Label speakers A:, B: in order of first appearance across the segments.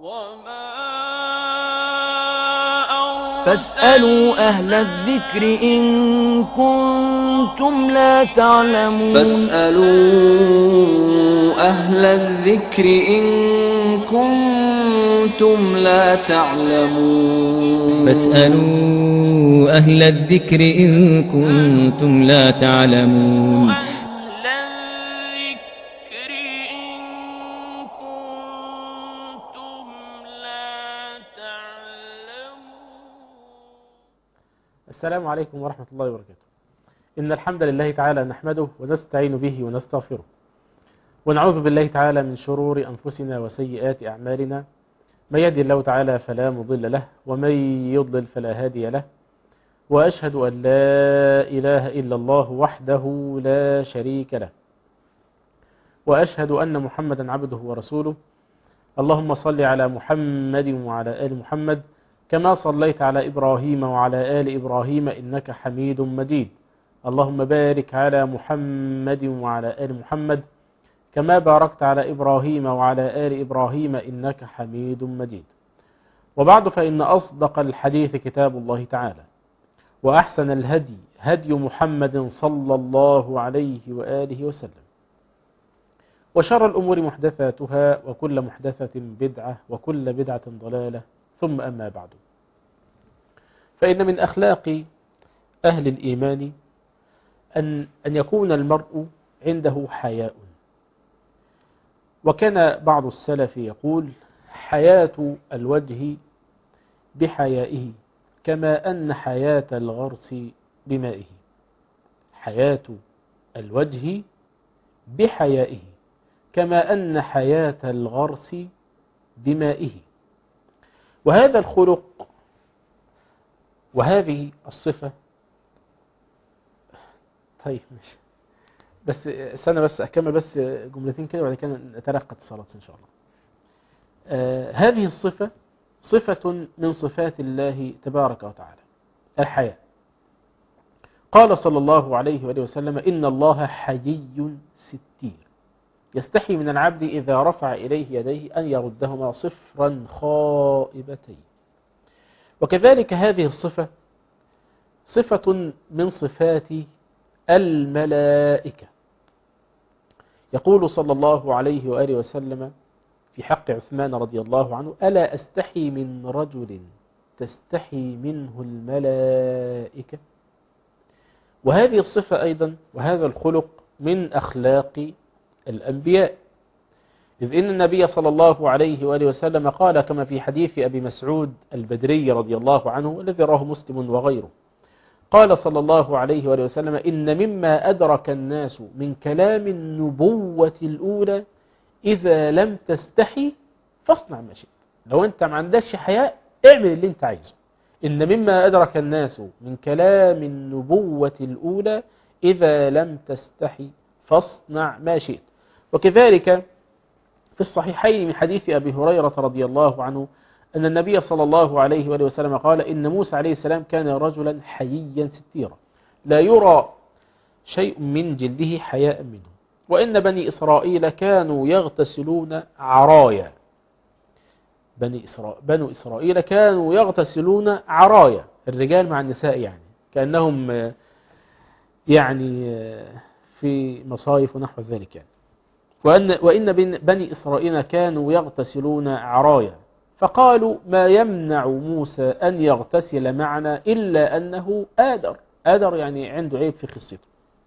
A: فاسألوا أهل الذكر إن كنتم لا تعلمون
B: فاسألوا أهل الذكر إن كنتم لا تعلمون
C: فاسألوا أهل الذكر إن كنتم لا تعلمون
D: أهل الذكر إن كنتم لا تعلمون
E: السلام عليكم ورحمة الله وبركاته إن الحمد لله تعالى نحمده ونستعين به ونستغفره ونعوذ بالله تعالى من شرور أنفسنا وسيئات أعمالنا من يهدي الله تعالى فلا مضل له ومن يضلل فلا هادي له وأشهد أن لا إله إلا الله وحده لا شريك له وأشهد أن محمدا عبده ورسوله اللهم صل على محمد وعلى آل محمد كما صليت على إبراهيم وعلى آل إبراهيم إنك حميد مجيد اللهم بارك على محمد وعلى آل محمد كما باركت على إبراهيم وعلى آل إبراهيم إنك حميد مجيد وبعد فإن أصدق الحديث كتاب الله تعالى وأحسن الهدي هدي محمد صلى الله عليه وآله وسلم وشر الأمور محدثاتها وكل محدثة بدعة وكل بدعة ضلالة ثم أما بعد فإن من أخلاق أهل الإيمان أن, أن يكون المرء عنده حياء وكان بعض السلف يقول حياة الوجه بحيائه كما أن حياة الغرس بمائه حياة الوجه بحيائه كما أن حياة الغرس بمائه وهذا الخلق وهذه الصفة طيب مش بس استنى بس أكمل بس جملتين كده وبعد كده نتلقى اتصالات إن شاء الله آه هذه الصفة صفة من صفات الله تبارك وتعالى الحياة قال صلى الله عليه وآله وسلم إن الله حيي ستير يستحي من العبد إذا رفع إليه يديه أن يردهما صفرا خائبتين وكذلك هذه الصفة صفة من صفات الملائكة يقول صلى الله عليه وآله وسلم في حق عثمان رضي الله عنه ألا أستحي من رجل تستحي منه الملائكة وهذه الصفة أيضا وهذا الخلق من أخلاق الأنبياء إذ إن النبي صلى الله عليه وآله وسلم قال كما في حديث أبي مسعود البدري رضي الله عنه الذي راه مسلم وغيره قال صلى الله عليه وآله وسلم إن مما أدرك الناس من كلام النبوة الأولى إذا لم تستحي فاصنع ما شئت لو أنت ما عندكش حياء اعمل اللي أنت عايزه إن مما أدرك الناس من كلام النبوة الأولى إذا لم تستحي فاصنع ما شئت وكذلك في الصحيحين من حديث أبي هريرة رضي الله عنه أن النبي صلى الله عليه وآله وسلم قال إن موسى عليه السلام كان رجلا حييا ستيرا لا يرى شيء من جلده حياء منه وإن بني إسرائيل كانوا يغتسلون عرايا بني إسرائيل, بنو إسرائيل كانوا يغتسلون عرايا الرجال مع النساء يعني كأنهم يعني في مصايف ونحو ذلك يعني وأن, وإن بني إسرائيل كانوا يغتسلون عرايا فقالوا ما يمنع موسى أن يغتسل معنا إلا أنه آدر آدر يعني عنده عيب في خصيته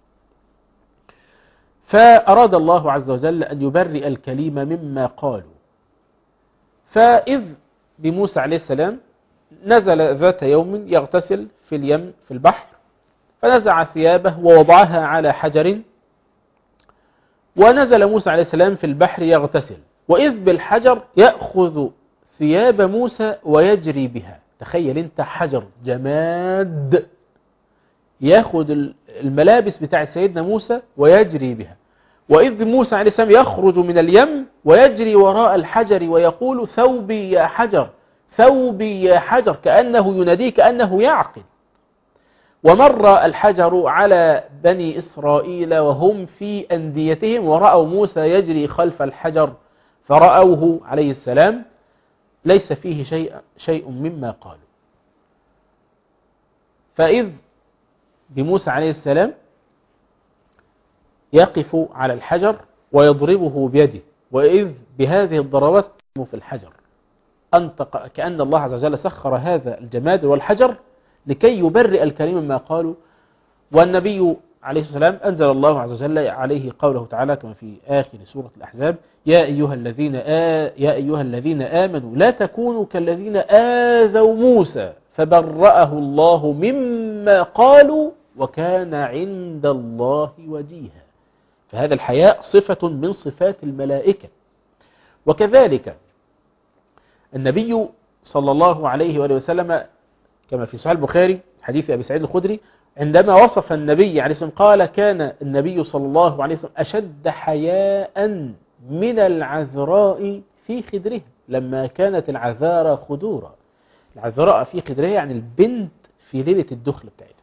E: فأراد الله عز وجل أن يبرئ الكليم مما قالوا فإذ بموسى عليه السلام نزل ذات يوم يغتسل في اليم في البحر فنزع ثيابه ووضعها على حجر ونزل موسى عليه السلام في البحر يغتسل وإذ بالحجر يأخذ ثياب موسى ويجري بها تخيل انت حجر جماد ياخد الملابس بتاع سيدنا موسى ويجري بها وإذ موسى عليه السلام يخرج من اليم ويجري وراء الحجر ويقول ثوبي يا حجر ثوبي يا حجر كأنه يناديه كأنه يعقل ومر الحجر على بني إسرائيل وهم في أنديتهم ورأوا موسى يجري خلف الحجر فرأوه عليه السلام ليس فيه شيء, شيء مما قالوا فإذ بموسى عليه السلام يقف على الحجر ويضربه بيده وإذ بهذه الضربات في الحجر أنطق كأن الله عز وجل سخر هذا الجماد والحجر لكي يبرئ الكريم مما قالوا والنبي عليه السلام أنزل الله عز وجل عليه قوله تعالى كما في آخر سورة الأحزاب يا أيها الذين آ... يا أيها الذين آمنوا لا تكونوا كالذين آذوا موسى فبرأه الله مما قالوا وكان عند الله وجيها فهذا الحياء صفة من صفات الملائكة وكذلك النبي صلى الله عليه وآله وسلم كما في صحيح البخاري حديث أبي سعيد الخدري عندما وصف النبي عليه السلام قال كان النبي صلى الله عليه وسلم أشد حياء من العذراء في خدرها لما كانت العذارى خدورا العذراء في خدرها يعني البنت في ليلة الدخل بتاعتها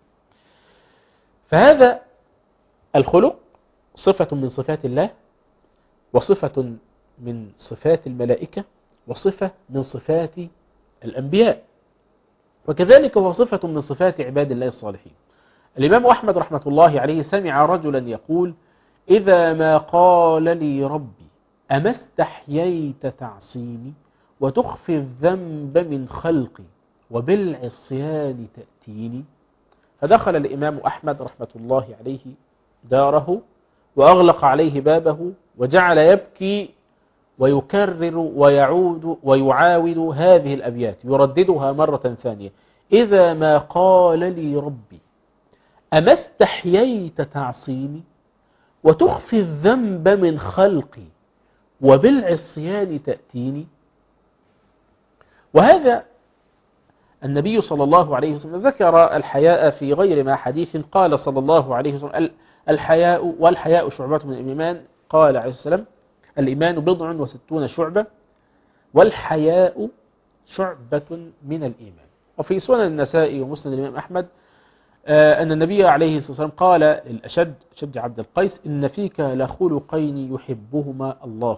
E: فهذا الخلق صفة من صفات الله وصفة من صفات الملائكة وصفة من صفات الأنبياء وكذلك هو صفة من صفات عباد الله الصالحين الإمام أحمد رحمة الله عليه سمع رجلا يقول إذا ما قال لي ربي أما استحييت تعصيني وتخفي الذنب من خلقي وبالعصيان تأتيني فدخل الإمام أحمد رحمة الله عليه داره وأغلق عليه بابه وجعل يبكي ويكرر ويعود ويعاود هذه الأبيات يرددها مرة ثانية إذا ما قال لي ربي أما استحييت تعصيني وتخفي الذنب من خلقي وبالعصيان تأتيني وهذا النبي صلى الله عليه وسلم ذكر الحياء في غير ما حديث قال صلى الله عليه وسلم الحياء والحياء شعبة من الإيمان قال عليه السلام الإيمان بضع وستون شعبة والحياء شعبة من الإيمان وفي سنن النسائي ومسند الإمام أحمد آه أن النبي عليه الصلاة والسلام قال للأشد شد عبد القيس إن فيك لخلقين يحبهما الله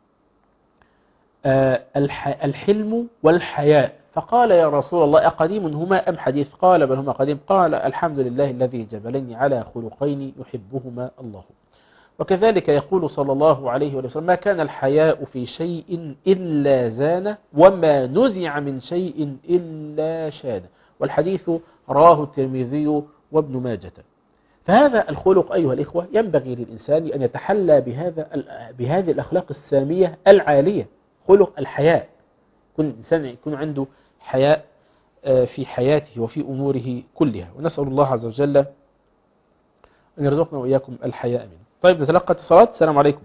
E: آه الحلم والحياء فقال يا رسول الله أقديم هما أم حديث قال بل هما قديم قال الحمد لله الذي جبلني على خلقين يحبهما الله وكذلك يقول صلى الله عليه وسلم ما كان الحياء في شيء إلا زان وما نزع من شيء إلا شان والحديث راه الترمذي وابن ماجة فهذا الخلق أيها الإخوة ينبغي للإنسان أن يتحلى بهذا بهذه الأخلاق السامية العالية خلق الحياء كل إنسان يكون عنده حياء في حياته وفي أموره كلها ونسأل الله عز وجل أن يرزقنا وإياكم الحياء منه طيب نتلقى اتصالات السلام عليكم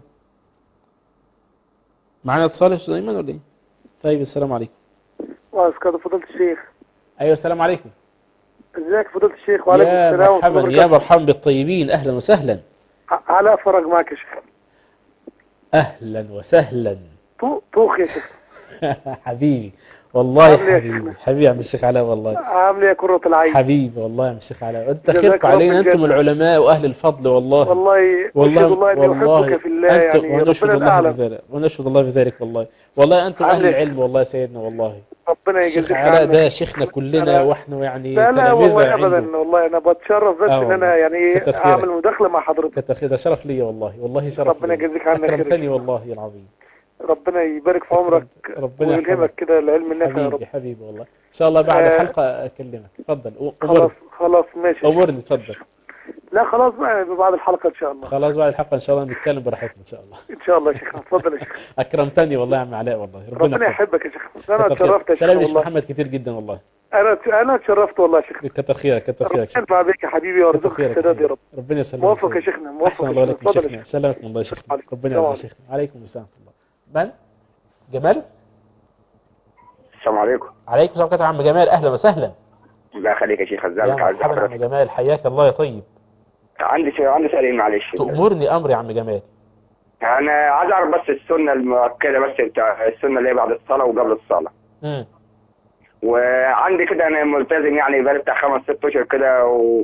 E: معنا اتصال يا استاذ ايمن ولا ايه طيب السلام عليكم
F: واسكت فضيلة الشيخ
E: ايوه السلام عليكم
F: ازيك فضيلة الشيخ وعليكم
E: يا
F: السلام
E: مرحبا
F: ورحمة
E: يا
F: الله
E: مرحبا بالطيبين اهلا وسهلا
F: وبركاته. على فرج معك يا شيخ
E: اهلا وسهلا
F: طو- طوخ يا شيخ
E: حبيبي والله
F: عامل إيه يا
E: حبيبي
F: شيخنا؟
E: حبيبي يا عم الشيخ علاء والله
F: عامل ايه يا كرة العين
E: حبيبي والله يا عم الشيخ علاء انت
F: جزاك
E: خيركم
F: الله
E: علينا
F: خير
E: انتم
F: جزاك.
E: العلماء واهل الفضل والله
F: والله
E: والله
F: أشهد الله اني احبك في الله
E: أنت
F: يعني
E: ونشهد
F: ربنا
E: الله
F: الاعلم
E: بذلك ونشهد الله بذلك والله والله أنتم أهل
F: عامل إيه؟
E: العلم والله يا سيدنا والله
F: ربنا
E: الشيخ
F: يجزيك
E: علاء
F: عنك.
E: ده شيخنا كلنا
F: لا-
E: واحنا يعني
F: لا لا والله
E: تلامذة عنده
F: ابدا والله انا بتشرف بس
E: آه
F: ان
E: والله.
F: انا يعني
E: كتر خيرك.
F: اعمل مداخله مع حضرتك
E: كتر خير ده شرف لي والله والله شرف
F: ربنا
E: لي.
F: يجزيك عنا خير.
E: أكرمتني والله العظيم
F: ربنا يبارك في عمرك
E: ربنا
F: ويلهمك
E: يحفظك.
F: كده العلم النافع يا
E: حبيبي
F: رب
E: حبيبي والله إن شاء الله بعد
F: آه.
E: الحلقة أكلمك تفضل
F: خلاص
E: أمرني
F: خلاص ماشي
E: أمرني تفضل
F: لا خلاص بقى بعد الحلقه ان شاء الله
E: خلاص بعد الحلقة إن شاء الله نتكلم براحتنا إن شاء الله
F: ان شاء الله يا شيخ اتفضل يا شيخ
E: أكرمتني والله يا عم علاء والله
F: ربنا
E: يحفظك.
F: يحبك يا شيخ انا
E: كتر خير.
F: اتشرفت يا شيخ
E: سلام ليش
F: والله
E: محمد كتير جدا والله
F: انا انا اتشرفت والله يا شيخ
E: كتر خيرك كتر
F: ربنا
E: خيرك شيخ.
F: ينفع بك يا حبيبي
E: كتر
F: ويرزقك
E: خيرك
F: السداد يا رب
E: ربنا يسلمك
F: موفق يا شيخنا موفق
E: أحسن
F: يا
E: الله
F: شيخنا
E: عليكم
F: اتفضل يا
E: شيخنا
F: شيخ
E: سلامك الله يا شيخنا
F: عليكم.
E: ربنا
F: السلام
E: يعزك شيخنا عليكم السلام ورحمة الله من جمال
G: السلام عليكم
E: عليكم السلام ورحمة الله عم جمال أهلا وسهلا
G: الله يخليك يا شيخ
E: يا
G: ازيك عايز
E: مرحبا عم
G: حضرتك
E: جمال حياك الله يا طيب
G: عندي شيء عندي سؤالين معلش
E: تأمرني أمر يا عم جمال
G: انا عايز اعرف بس السنه المؤكده بس بتاع السنه اللي هي بعد الصلاه وقبل الصلاه
E: مم.
G: وعندي كده انا ملتزم يعني بقالي بتاع خمس ست اشهر كده و...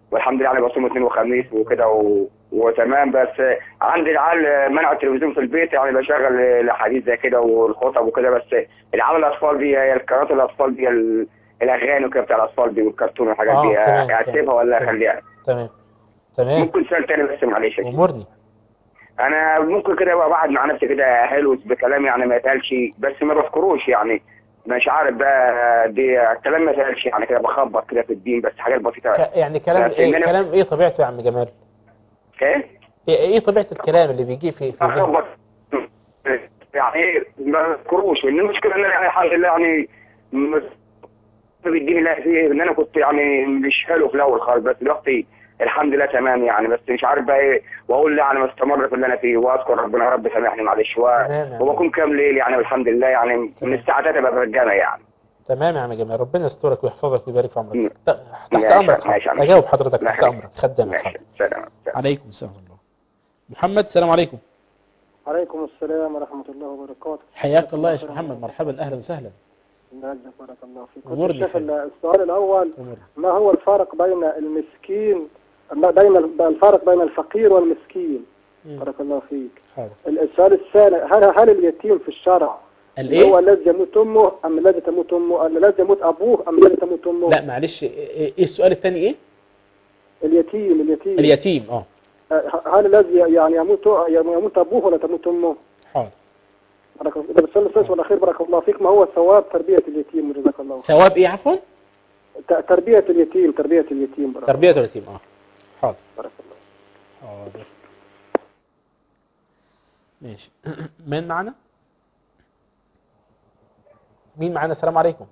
G: والحمد لله يعني بصوم اثنين وخميس وكده و... وتمام بس عندي العيال منع التلفزيون في البيت يعني بشغل الاحاديث زي كده والخطب وكده بس العاب الاطفال دي هي القنوات الاطفال دي ال- الاغاني وكده بتاع الاطفال دي والكرتون والحاجات
E: آه،
G: دي
E: تمام،
G: اسيبها
E: تمام،
G: ولا
E: تمام.
G: اخليها
E: تمام تمام
G: ممكن سؤال تاني بس معلش يا شيخ.
E: امرني
G: انا ممكن كده بقى بقعد مع نفسي كده حلو بكلام يعني ما يتقالش بس ما بذكروش يعني مش عارف بقى دي الكلام ما يتقالش يعني كده بخبط كده في الدين بس حاجات بسيطه
E: ك- يعني كلام
G: بس إن
E: ايه
G: أنا-
E: كلام ايه طبيعته يا عم جمال
G: ايه
E: ايه إيه طبيعة الكلام اللي بيجي في في ذهنك؟
G: اخبط يعني ما بذكروش وان المشكله ان انا يعني الحمد لله يعني م- بالدين الله فيه ان انا كنت يعني مش حلو في الاول خالص بس دلوقتي الحمد لله تمام يعني بس مش عارف بقى ايه واقول لا انا مستمر في اللي انا فيه واذكر ربنا يا رب سامحني معلش و-
E: تمام يا
G: وبكون كام ليل يعني والحمد لله يعني من
E: تمام.
G: الساعه 3 ببقى رجاله يعني
E: تمام يا عم جمال ربنا يسترك ويحفظك ويبارك في
G: مم.
E: عمرك ت- تحت
G: ماشي،
E: امرك
G: ماشي يا عم.
E: اجاوب حضرتك
G: لا
E: تحت
G: خير.
E: امرك خدامك
G: ماشي
E: حاضر
G: سلام سلام.
E: عليكم السلام ورحمة الله محمد السلام عليكم
F: عليكم السلام ورحمة الله وبركاته
E: حياك الله يا شيخ محمد مرحبا اهلا وسهلا
F: نعزك بارك الله فيك
E: أمور
F: كنت
E: لي
F: الشيخ
E: خير.
F: السؤال الأول
E: أمور.
F: ما هو الفرق بين المسكين ما بين الفرق بين الفقير والمسكين
E: مم.
F: بارك الله فيك
E: حاضر
F: السؤال الثاني هل هل اليتيم في الشرع
E: الايه
F: هو الذي يموت أمه أم الذي تموت أمه الذي يموت أبوه أم الذي تموت أمه
E: لا معلش ايه إيه السؤال الثاني ايه
F: اليتيم اليتيم
E: اليتيم اه
F: هل الذي يعني يموت يموت أبوه ولا تموت أمه
E: حاضر
F: بارك الله ده السؤال الثالث والأخير بارك الله فيك ما هو ثواب تربية اليتيم جزاك الله خير
E: ثواب ايه عفوا
F: ت- تربية اليتيم تربية اليتيم بارك
E: تربية اليتيم اه حاضر
F: بارك الله
E: حاضر ماشي من معنا مين معنا السلام عليكم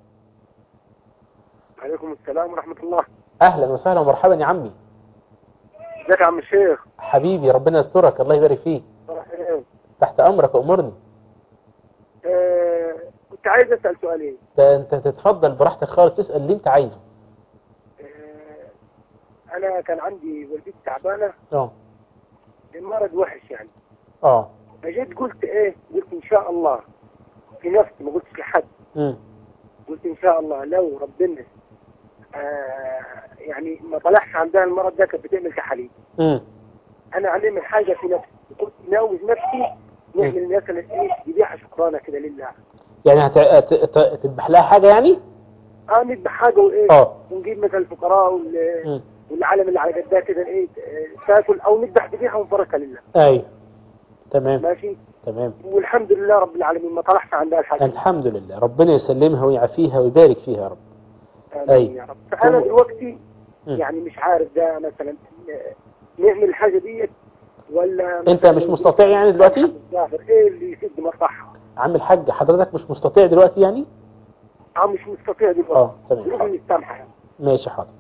F: عليكم السلام ورحمة الله
E: اهلا وسهلا ومرحبا يا عمي
F: ازيك يا عم الشيخ
E: حبيبي ربنا يسترك الله يبارك فيك تحت امرك وامرني
F: آه، كنت عايز اسال سؤالين
E: ده انت تتفضل براحتك خالص تسال اللي انت عايزه
F: آه، انا كان عندي والدتي تعبانه
E: اه
F: المرض وحش يعني
E: اه
F: فجيت قلت ايه قلت ان شاء الله في نفسي ما قلتش لحد
E: امم
F: قلت ان شاء الله لو ربنا آه يعني ما طلعش عندها المرض ده كانت بتعمل تحاليل
E: امم
F: انا علمت حاجه في نفسي كنت ناوي نفسي نعمل مثلا ايه ذبيحه شكرانه كده لله
E: يعني هت... ت- ت- تذبح لها حاجه يعني
F: اه نذبح حاجه وايه
E: اه
F: ونجيب مثلا الفقراء وال-
E: مم.
F: والعالم اللي على قدها كده ايه آه، تاكل او نذبح ذبيحه ونباركها لله
E: ايوه تمام
F: ماشي
E: تمام
F: والحمد لله رب العالمين ما طلعش عندها الحاجه دي.
E: الحمد لله ربنا يسلمها ويعافيها ويبارك فيها يا رب
F: آمين
E: أي.
F: يا رب فانا دلوقتي
E: مم.
F: يعني مش عارف ده مثلا آه، نعمل الحاجه ديت ولا
E: انت مش مستطيع يعني دلوقتي
F: الظاهر ايه اللي يسد مصلحه
E: عم الحاج حضرتك مش مستطيع دلوقتي يعني
F: اه مش مستطيع دلوقتي
E: اه تمام
F: ظروفي
E: حاضر
F: مش سامحه يعني.
E: ماشي حاضر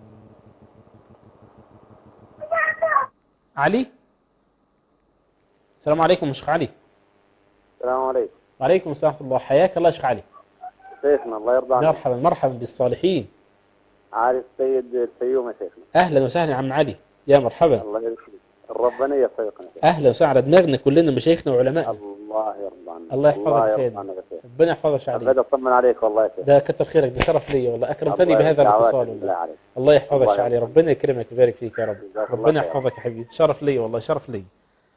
E: علي السلام عليكم يا شيخ علي
H: السلام عليكم
E: وعليكم السلام ورحمه الله حياك الله يا شيخ علي
H: شيخنا الله يرضى عنك
E: مرحبا مرحبا بالصالحين
H: عارف سيد الفيوم يا شيخنا
E: اهلا وسهلا يا عم علي يا مرحبا
H: الله يرضى فيك الربانية يوفقنا يا شيخ.
E: اهلا وسهلا على دماغنا كلنا مشايخنا وعلمائنا
H: الله يرضى عنك
E: الله يحفظك
H: الله
E: يا
H: يرضى
E: سيدنا.
H: عنك يا شيخ
E: ربنا يحفظك يا علي
H: حبيت اطمن عليك والله يا شيخ
E: ده كتر خيرك ده شرف لي والله اكرمتني
H: الله
E: بهذا
H: يرضى
E: الاتصال
H: دعواتك بالله
E: والله
H: عليك
E: الله يحفظك
H: الله
E: يا علي
H: يرضى.
E: ربنا يكرمك ويبارك فيك يا رب
H: جزاك الله
E: ربنا
H: خير.
E: يحفظك يا حبيبي شرف لي والله شرف لي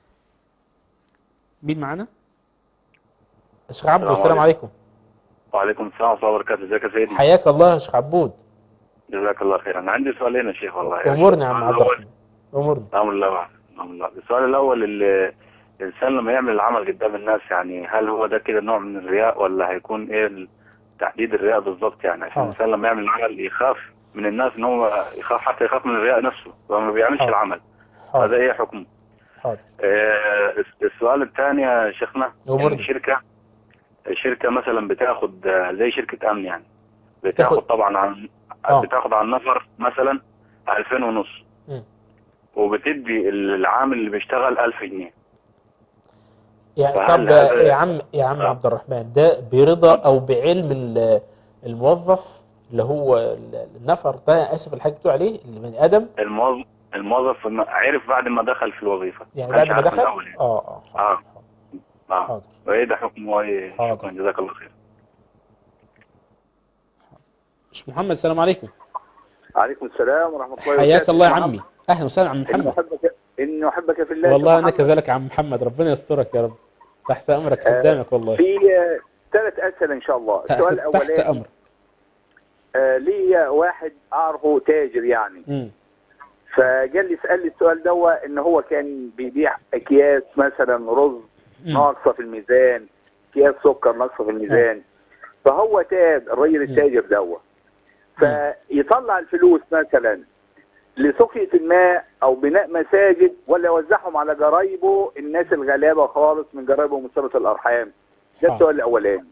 E: مين معانا الشيخ عبد
I: السلام
E: السلام عليكم
I: وعليكم السلام ورحمة الله وبركاته ازيك يا سيدنا
E: حياك الله يا شيخ عبود
I: جزاك الله خير انا عندي سؤالين يا شيخ والله
E: امورنا يا عم
I: السؤال
E: عبد
I: الأول-
E: الرحمن امورنا
I: نعم الله واحد. نعم الله السؤال الاول اللي الانسان لما يعمل العمل قدام الناس يعني هل هو ده كده نوع من الرياء ولا هيكون ايه ال- تحديد الرياء بالظبط يعني عشان
E: آه.
I: الانسان لما يعمل العمل يخاف من الناس ان هو يخاف حتى يخاف من الرياء نفسه وما بيعملش
E: آه.
I: العمل هذا
E: حاضر
I: ايه حكمه
E: حاضر
I: آه، السؤال الثاني يا شيخنا
E: أمورنا.
I: يعني شركة شركة مثلا بتاخد آه، زي شركة أمن يعني
E: تاخد-
I: بتاخد طبعا عن
E: آه.
I: بتاخد عن نفر مثلا 2000 ونص
E: مم.
I: وبتدي العامل اللي بيشتغل 1000 جنيه
E: يعني
I: فهل
E: طب
I: هذا-
E: يا عم يا عم
I: آه.
E: عبد الرحمن ده برضا او بعلم ال- الموظف اللي هو ال- النفر ده اسف الحاج بتقول عليه البني ادم
I: الموظف الموظف ما- عرف بعد ما دخل في الوظيفة
E: يعني
I: كانش
E: بعد ما
I: عارف من
E: دخل
I: الأول يعني.
E: اه اه
I: اه
E: حاضر
I: اه
E: حاضر
I: وايه ده حكمه ايه
E: حاضر.
I: شكرا جزاك الله خير
E: مش محمد السلام عليكم
H: عليكم السلام ورحمة الله
E: حياك الله يا عمي اهلا وسهلا عم
J: إن
E: محمد
J: أحبك إن أحبك في الله
E: والله انا
J: محمد.
E: كذلك عم محمد ربنا يسترك يا رب تحت امرك
J: آه،
E: خدامك والله
J: في آه، ثلاث أسئلة إن شاء الله السؤال
E: تحت
J: الأولاني
E: امرك
J: آه، لي واحد أعرفه تاجر يعني
E: مم.
J: فقال لي اسأل لي السؤال دوا إن هو كان بيبيع أكياس مثلا رز
E: مم.
J: ناقصة في الميزان أكياس سكر ناقصة في الميزان فهو تاب الراجل التاجر دوا فيطلع الفلوس مثلا لسقية الماء أو بناء مساجد ولا يوزعهم على جرايبه الناس الغلابة خالص من جرايبه ومصلة الأرحام ده
E: آه.
J: السؤال الأولاني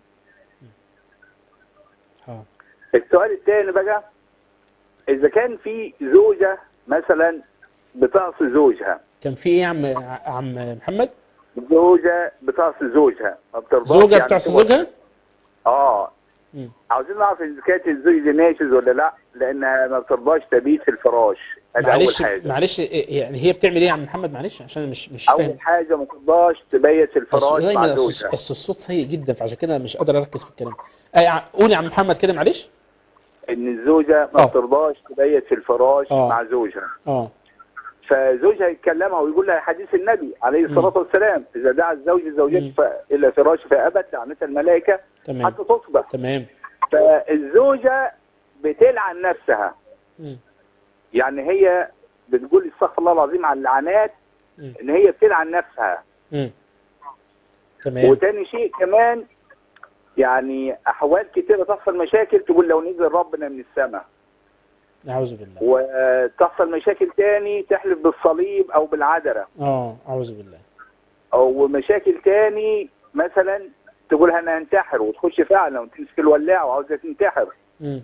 E: آه.
J: السؤال الثاني بقى إذا كان في زوجة مثلا بتعصي زوجها
E: كان في ايه يا عم عم محمد
J: زوجة بتعصي زوجها ما بترضاش
E: زوجة
J: يعني
E: بتعصي
J: تقعد-
E: زوجها
J: اه
E: مم.
J: عاوزين نعرف اذا كانت الزوج دي ناشز ولا لا لانها ما بترضاش تبيت في الفراش هذا اول
E: معلش
J: حاجه
E: معلش يعني هي بتعمل ايه يا عم محمد معلش عشان أنا مش مش فاهم
J: اول حاجه ما ترضاش تبيت في الفراش
E: بس
J: مع
E: دايما
J: زوجها
E: بس الصوت سيء جدا فعشان كده مش قادر اركز في الكلام أي ع- قول يا عم محمد كده معلش
J: ان الزوجه ما
E: آه.
J: بترضاش تبيت في الفراش
E: آه.
J: مع زوجها
E: اه
J: فزوجها يتكلمها ويقول لها حديث النبي عليه الصلاه والسلام اذا دعا الزوج
E: مم.
J: زوجته ف- الى فراش فابت لعنتها الملائكه
E: تمام
J: حتى تصبح
E: تمام
J: فالزوجه بتلعن نفسها
E: مم.
J: يعني هي بتقول استغفر الله العظيم على اللعنات
E: مم.
J: ان هي بتلعن نفسها
E: مم. تمام
J: وتاني شيء كمان يعني احوال كتيره تحصل مشاكل تقول لو نزل ربنا من السماء
E: اعوذ بالله
J: وتحصل مشاكل تاني تحلف بالصليب او بالعذره
E: اه اعوذ بالله
J: او مشاكل تاني مثلا تقول انا هنتحر وتخش فعلا وتمسك الولاعه وعاوزه تنتحر
E: مم.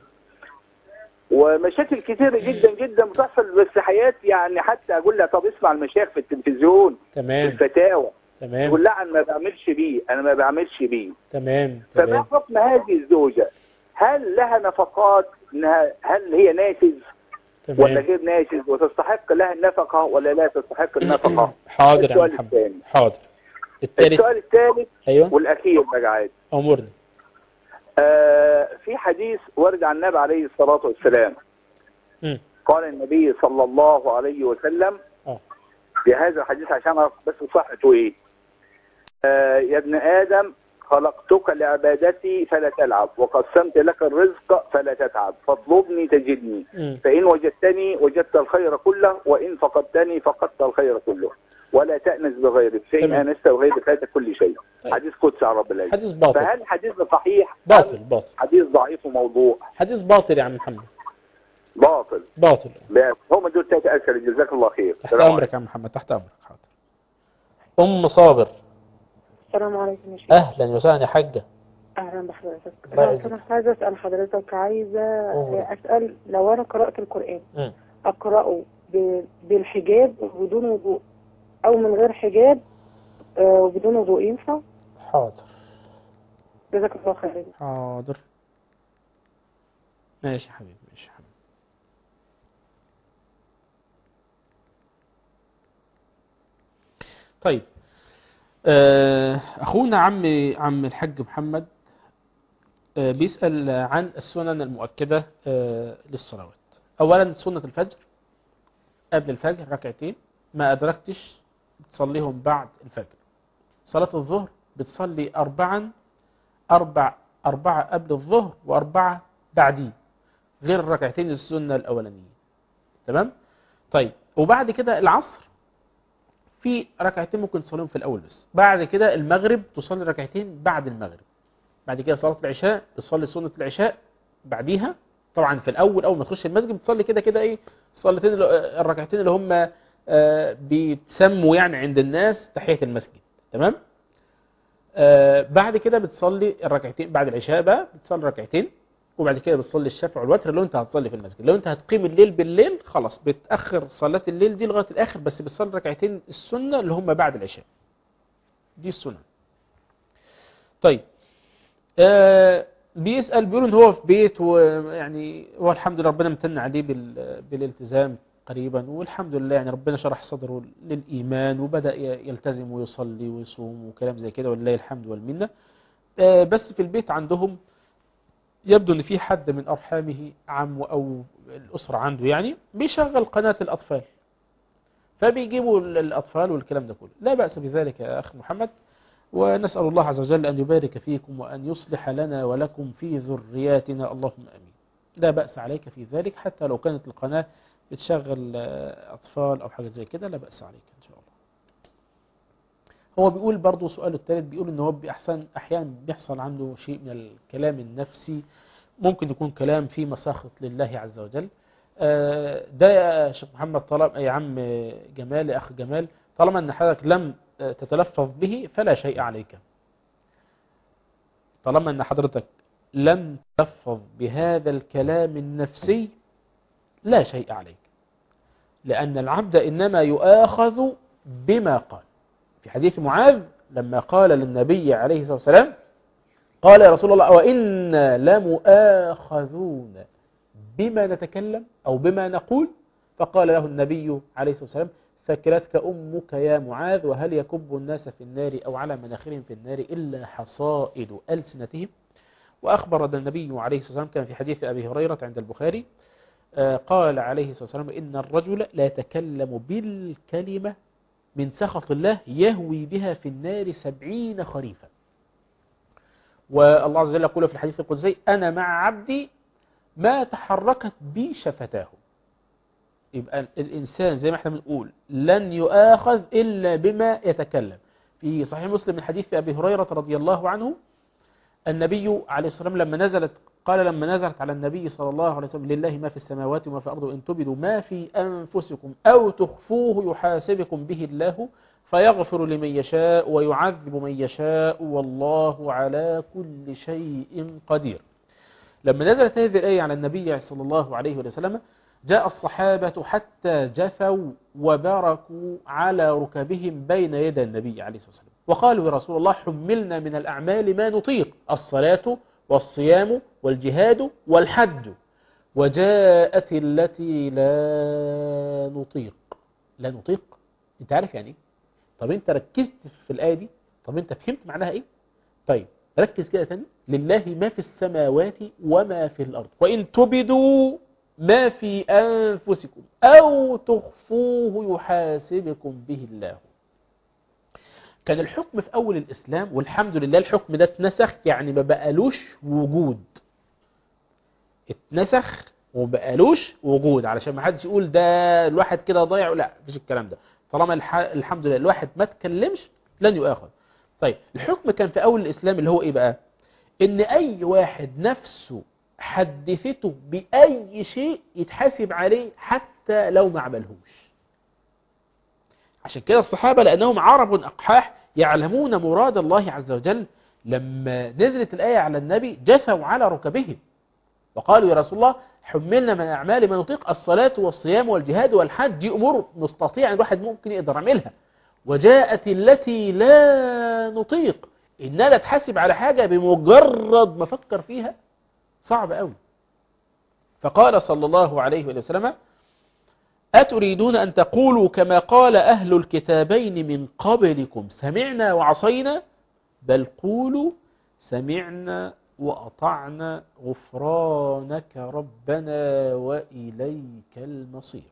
J: ومشاكل كتيره جدا جدا بتحصل بس حياه يعني حتى اقول لها طب اسمع المشايخ في التلفزيون في
E: تمام
J: الفتاوى
E: تمام
J: تقول لا انا ما بعملش بيه انا ما بعملش بيه
E: تمام
J: فما
E: تمام
J: حكم هذه الزوجة هل لها نفقات إنها هل هي ناشز ولا
E: تمام
J: غير ناشز وتستحق لها النفقة ولا لا تستحق النفقة
E: حاضر يا عم
J: السؤال
E: محمد
J: الثاني
E: حاضر التالت
J: السؤال الثالث
E: ايوه
J: والأخير بقى عادي
E: امورنا
J: آه في حديث ورد عن النبي عليه الصلاة والسلام
E: مم.
J: قال النبي صلى الله عليه وسلم
E: اه
J: بهذا الحديث عشان أعرف بس صحته ايه آه يا ابن آدم خلقتك لعبادتي فلا تلعب وقسمت لك الرزق فلا تتعب فاطلبني تجدني
E: مم.
J: فإن وجدتني وجدت الخير كله وإن فقدتني فقدت الخير كله ولا تأنس بغيرك فإن
E: تمام.
J: أنست بغيرك فاتك كل شيء
E: طيب.
J: حديث قدسي عن رب العالمين
E: حديث باطل
J: فهل الحديث ده صحيح
E: باطل
J: أم
E: باطل
J: حديث ضعيف وموضوع
E: حديث باطل يا عم محمد
J: باطل
E: باطل
J: بس هم دول ثلاثة أسئلة جزاك الله خير
E: تحت
J: السلام
E: امرك يا عم محمد تحت امرك حاضر ام صابر
K: السلام عليكم يا شيخ
E: اهلا وسهلا يا حاجه
K: اهلا بحضرتك
E: الله
K: لو
E: يعزك.
K: سمحت عايزه اسال حضرتك عايزه
E: أوه.
K: اسال لو انا قرات القران
E: مم.
K: اقراه ب- بالحجاب وبدون وضوء او من غير حجاب آه، وبدون وضوء ينفع
E: حاضر
K: جزاك الله خير
E: حاضر ماشي يا حبيبي ماشي يا حبيبي طيب آه، اخونا عم عم الحاج محمد آه، بيسأل عن السنن المؤكدة آه، للصلوات اولا سنة الفجر قبل الفجر ركعتين ما ادركتش بتصليهم بعد الفجر صلاة الظهر بتصلي أربعا أربع أربعة قبل الظهر وأربعة بعديه غير الركعتين السنة الأولانية تمام طيب وبعد كده العصر في ركعتين ممكن تصليهم في الأول بس بعد كده المغرب تصلي ركعتين بعد المغرب بعد كده صلاة العشاء تصلي سنة العشاء بعديها طبعا في الأول أول ما تخش المسجد بتصلي كده كده إيه صلاتين اللي- الركعتين اللي هم آه، بيتسموا يعني عند الناس تحية المسجد تمام آه، بعد كده بتصلي الركعتين بعد العشاء بقى بتصلي ركعتين وبعد كده بتصلي الشفع والوتر لو انت هتصلي في المسجد لو انت هتقيم الليل بالليل خلاص بتأخر صلاة الليل دي لغاية الآخر بس بتصلي ركعتين السنة اللي هم بعد العشاء دي السنة طيب آه بيسأل بيقول ان هو في بيت ويعني هو الحمد لله ربنا امتن عليه بال- بالالتزام قريبا والحمد لله يعني ربنا شرح صدره للإيمان وبدأ ي- يلتزم ويصلي ويصوم وكلام زي كده ولله الحمد والمنة آه بس في البيت عندهم يبدو ان في حد من ارحامه عمه او الاسره عنده يعني بيشغل قناه الاطفال فبيجيبوا ال- الأطفال والكلام ده كله لا بأس بذلك يا أخ محمد ونسأل الله عز وجل أن يبارك فيكم وأن يصلح لنا ولكم في ذرياتنا اللهم أمين لا بأس عليك في ذلك حتى لو كانت القناة بتشغل آه، أطفال أو حاجة زي كده لا بأس عليك إن شاء الله هو بيقول برضو سؤاله الثالث بيقول ان هو بأحسن أحيانا بيحصل عنده شيء من الكلام النفسي ممكن يكون كلام فيه مساخط لله عز وجل آه، ده يا شيخ محمد طالما يا عم جمال يا أخ جمال طالما أن حضرتك لم آه، تتلفظ به فلا شيء عليك طالما أن حضرتك لم تلفظ بهذا الكلام النفسي لا شيء عليك لأن العبد إنما يؤاخذ بما قال في حديث معاذ لما قال للنبي عليه الصلاة والسلام قال يا رسول الله وإنا لمؤاخذون بما نتكلم أو بما نقول فقال له النبي عليه الصلاة والسلام ثكلتك أمك يا معاذ وهل يكب الناس في النار أو على مناخرهم في النار إلا حصائد ألسنتهم وأخبر النبي عليه الصلاة والسلام كان في حديث أبي هريرة عند البخاري آه، قال عليه الصلاة والسلام إن الرجل لا يتكلم بالكلمة من سخط الله يهوي بها في النار سبعين خريفا والله عز وجل يقول في الحديث القدسي أنا مع عبدي ما تحركت بي شفتاه يبقى الإنسان زي ما احنا بنقول لن يؤاخذ إلا بما يتكلم في صحيح مسلم من حديث أبي هريرة رضي الله عنه النبي عليه الصلاة والسلام لما نزلت قال لما نزلت على النبي صلى الله عليه وسلم لله ما في السماوات وما في الأرض وإن تبدوا ما في أنفسكم أو تخفوه يحاسبكم به الله فيغفر لمن يشاء ويعذب من يشاء والله على كل شيء قدير لما نزلت هذه الآية على النبي صلى الله عليه وسلم جاء الصحابة حتى جثوا وبركوا على ركبهم بين يدي النبي عليه الصلاة والسلام وقالوا يا رسول الله حملنا من الأعمال ما نطيق الصلاة والصيام والجهاد والحج وجاءت التي لا نطيق لا نطيق انت عارف يعني ايه طب انت ركزت في الآية دي طب انت فهمت معناها ايه طيب ركز كده تاني لله ما في السماوات وما في الأرض وإن تبدوا ما في أنفسكم أو تخفوه يحاسبكم به الله كان الحكم في أول الإسلام والحمد لله الحكم ده اتنسخ يعني ما بقالوش وجود اتنسخ وبقالوش وجود علشان ما حدش يقول ده الواحد كده ضايع لا مفيش الكلام ده طالما الح... الحمد لله الواحد ما تكلمش لن يؤاخذ طيب الحكم كان في أول الإسلام اللي هو إيه بقى إن أي واحد نفسه حدثته بأي شيء يتحاسب عليه حتى لو ما عملهوش عشان كده الصحابة لأنهم عرب أقحاح يعلمون مراد الله عز وجل لما نزلت الآية على النبي جثوا على ركبهم وقالوا يا رسول الله حملنا من أعمال ما نطيق الصلاة والصيام والجهاد والحج دي أمور مستطيع الواحد ممكن يقدر يعملها وجاءت التي لا نطيق إن أنا اتحاسب على حاجة بمجرد ما أفكر فيها صعب قوي فقال صلى الله عليه وسلم أتريدون أن تقولوا كما قال أهل الكتابين من قبلكم سمعنا وعصينا بل قولوا سمعنا وأطعنا غفرانك ربنا وإليك المصير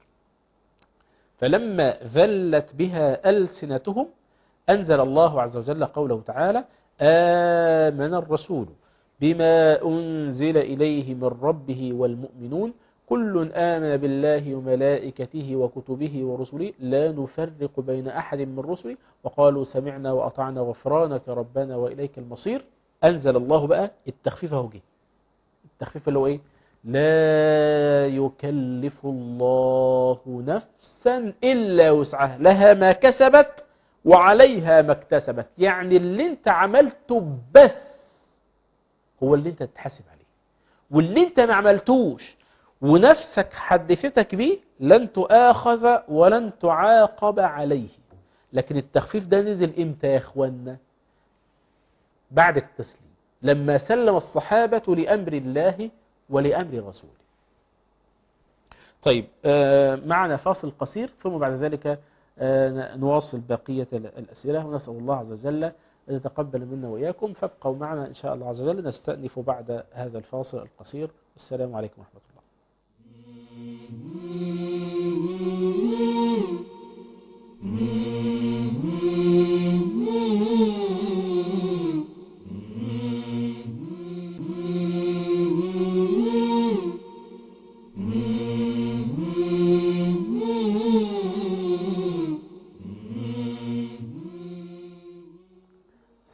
E: فلما ذلت بها ألسنتهم أنزل الله عز وجل قوله تعالى آمن الرسول بما أنزل إليه من ربه والمؤمنون كل آمن بالله وملائكته وكتبه ورسله لا نفرق بين أحد من رسله وقالوا سمعنا وأطعنا غفرانك ربنا وإليك المصير أنزل الله بقى التخفيف اهو جه التخفيف اللي هو إيه لا يكلف الله نفسا إلا وسعها لها ما كسبت وعليها ما اكتسبت يعني اللي انت عملته بس هو اللي انت تتحاسب عليه واللي انت ما عملتوش ونفسك حدثتك بيه لن تؤاخذ ولن تعاقب عليه لكن التخفيف ده نزل امتى يا اخوانا بعد التسليم لما سلم الصحابة لأمر الله ولأمر رسوله طيب آه معنا فاصل قصير ثم بعد ذلك آه نواصل بقية الأسئلة ونسأل الله عز وجل أن يتقبل منا وإياكم فابقوا معنا إن شاء الله عز وجل نستأنف بعد هذا الفاصل القصير السلام عليكم ورحمة الله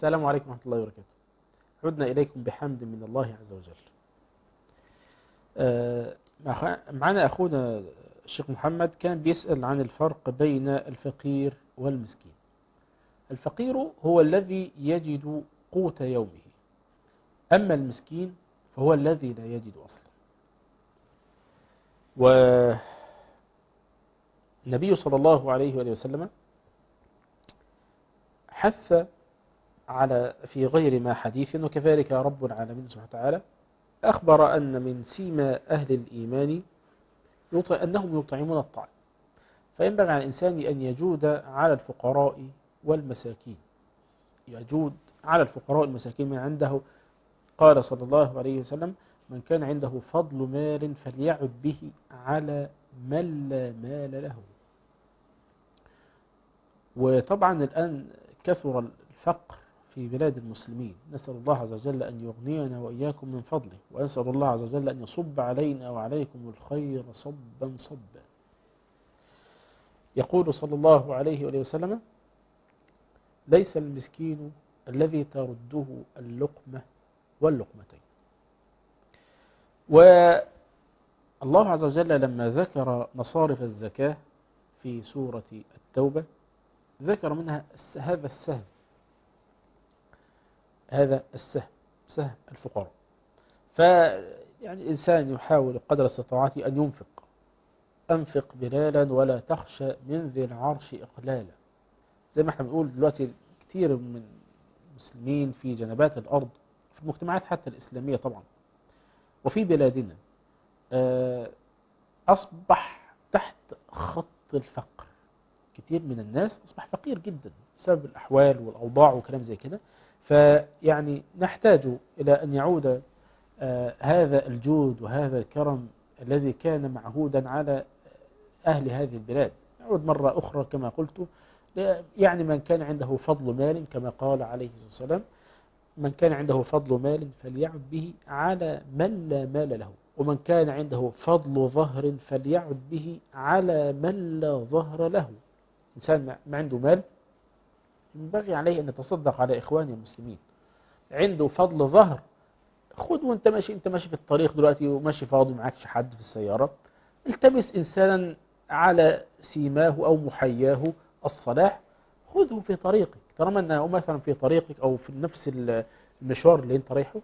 E: السلام عليكم ورحمة الله وبركاته عدنا إليكم بحمد من الله عز وجل آه، مع- معنا أخونا الشيخ محمد كان بيسأل عن الفرق بين الفقير والمسكين الفقير هو الذي يجد قوت يومه أما المسكين فهو الذي لا يجد أصلا والنبي صلى الله عليه وآله وسلم حث على في غير ما حديث وكذلك رب العالمين سبحانه وتعالى أخبر أن من سيما أهل الإيمان يطع أنهم يطعمون الطعام فينبغي على الإنسان أن يجود على الفقراء والمساكين يجود على الفقراء والمساكين من عنده قال صلى الله عليه وسلم من كان عنده فضل مال فليعد به على من لا مال له وطبعا الآن كثر الفقر في بلاد المسلمين نسأل الله عز وجل أن يغنينا وإياكم من فضله وأسأل الله عز وجل أن يصب علينا وعليكم الخير صبا صبا يقول صلى الله عليه وآله وسلم ليس المسكين الذي ترده اللقمة واللقمتين والله عز وجل لما ذكر مصارف الزكاة في سورة التوبة ذكر منها الس- هذا السهم هذا السهم سهم الفقراء فيعني الإنسان يحاول قدر استطاعته أن ينفق أنفق بلالا ولا تخشى من ذي العرش إقلالا زي ما احنا بنقول دلوقتي كتير من المسلمين في جنبات الأرض في المجتمعات حتى الإسلامية طبعا وفي بلادنا آه، أصبح تحت خط الفقر كتير من الناس أصبح فقير جدا بسبب الأحوال والأوضاع وكلام زي كده فيعني نحتاج إلى أن يعود آه، هذا الجود وهذا الكرم الذي كان معهودا على أهل هذه البلاد يعود مرة أخرى كما قلت لا- يعني من كان عنده فضل مال كما قال عليه الصلاة والسلام من كان عنده فضل مال فليعد به على من لا مال له ومن كان عنده فضل ظهر فليعد به على من لا ظهر له إنسان ما- ما عنده مال ينبغي عليه أن يتصدق على إخوانه المسلمين عنده فضل ظهر خد وانت ماشي انت ماشي في الطريق دلوقتي وماشي فاضي معكش حد في السيارة التمس إنسانا على سيماه أو محياه الصلاح خذه في طريقك طالما أنه مثلا في طريقك أو في نفس المشوار اللي انت رايحه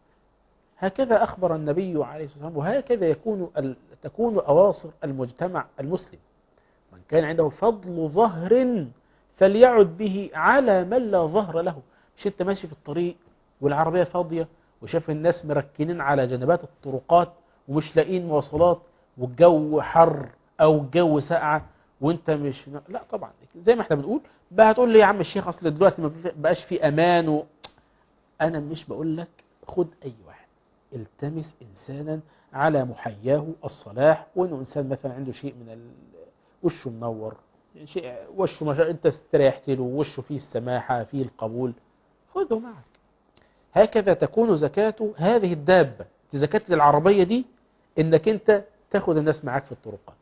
E: هكذا أخبر النبي عليه الصلاة والسلام وهكذا يكون ال- تكون أواصر المجتمع المسلم من كان عنده فضل ظهر فليعد به على من لا ظهر له مش انت ماشي في الطريق والعربية فاضية وشاف الناس مركنين على جنبات الطرقات ومش لاقيين مواصلات والجو حر او الجو ساقعة وانت مش لا طبعا زي ما احنا بنقول بقى هتقول لي يا عم الشيخ اصل دلوقتي ما في- بقاش في امان و... انا مش بقول لك خد اي واحد التمس انسانا على محياه الصلاح وانه انسان مثلا عنده شيء من ال... وشه منور شيء وشه ما انت استريحت له وشه فيه السماحه فيه القبول خذه معك هكذا تكون زكاة هذه الدابة زكاة العربية دي انك انت تاخذ الناس معك في الطرقات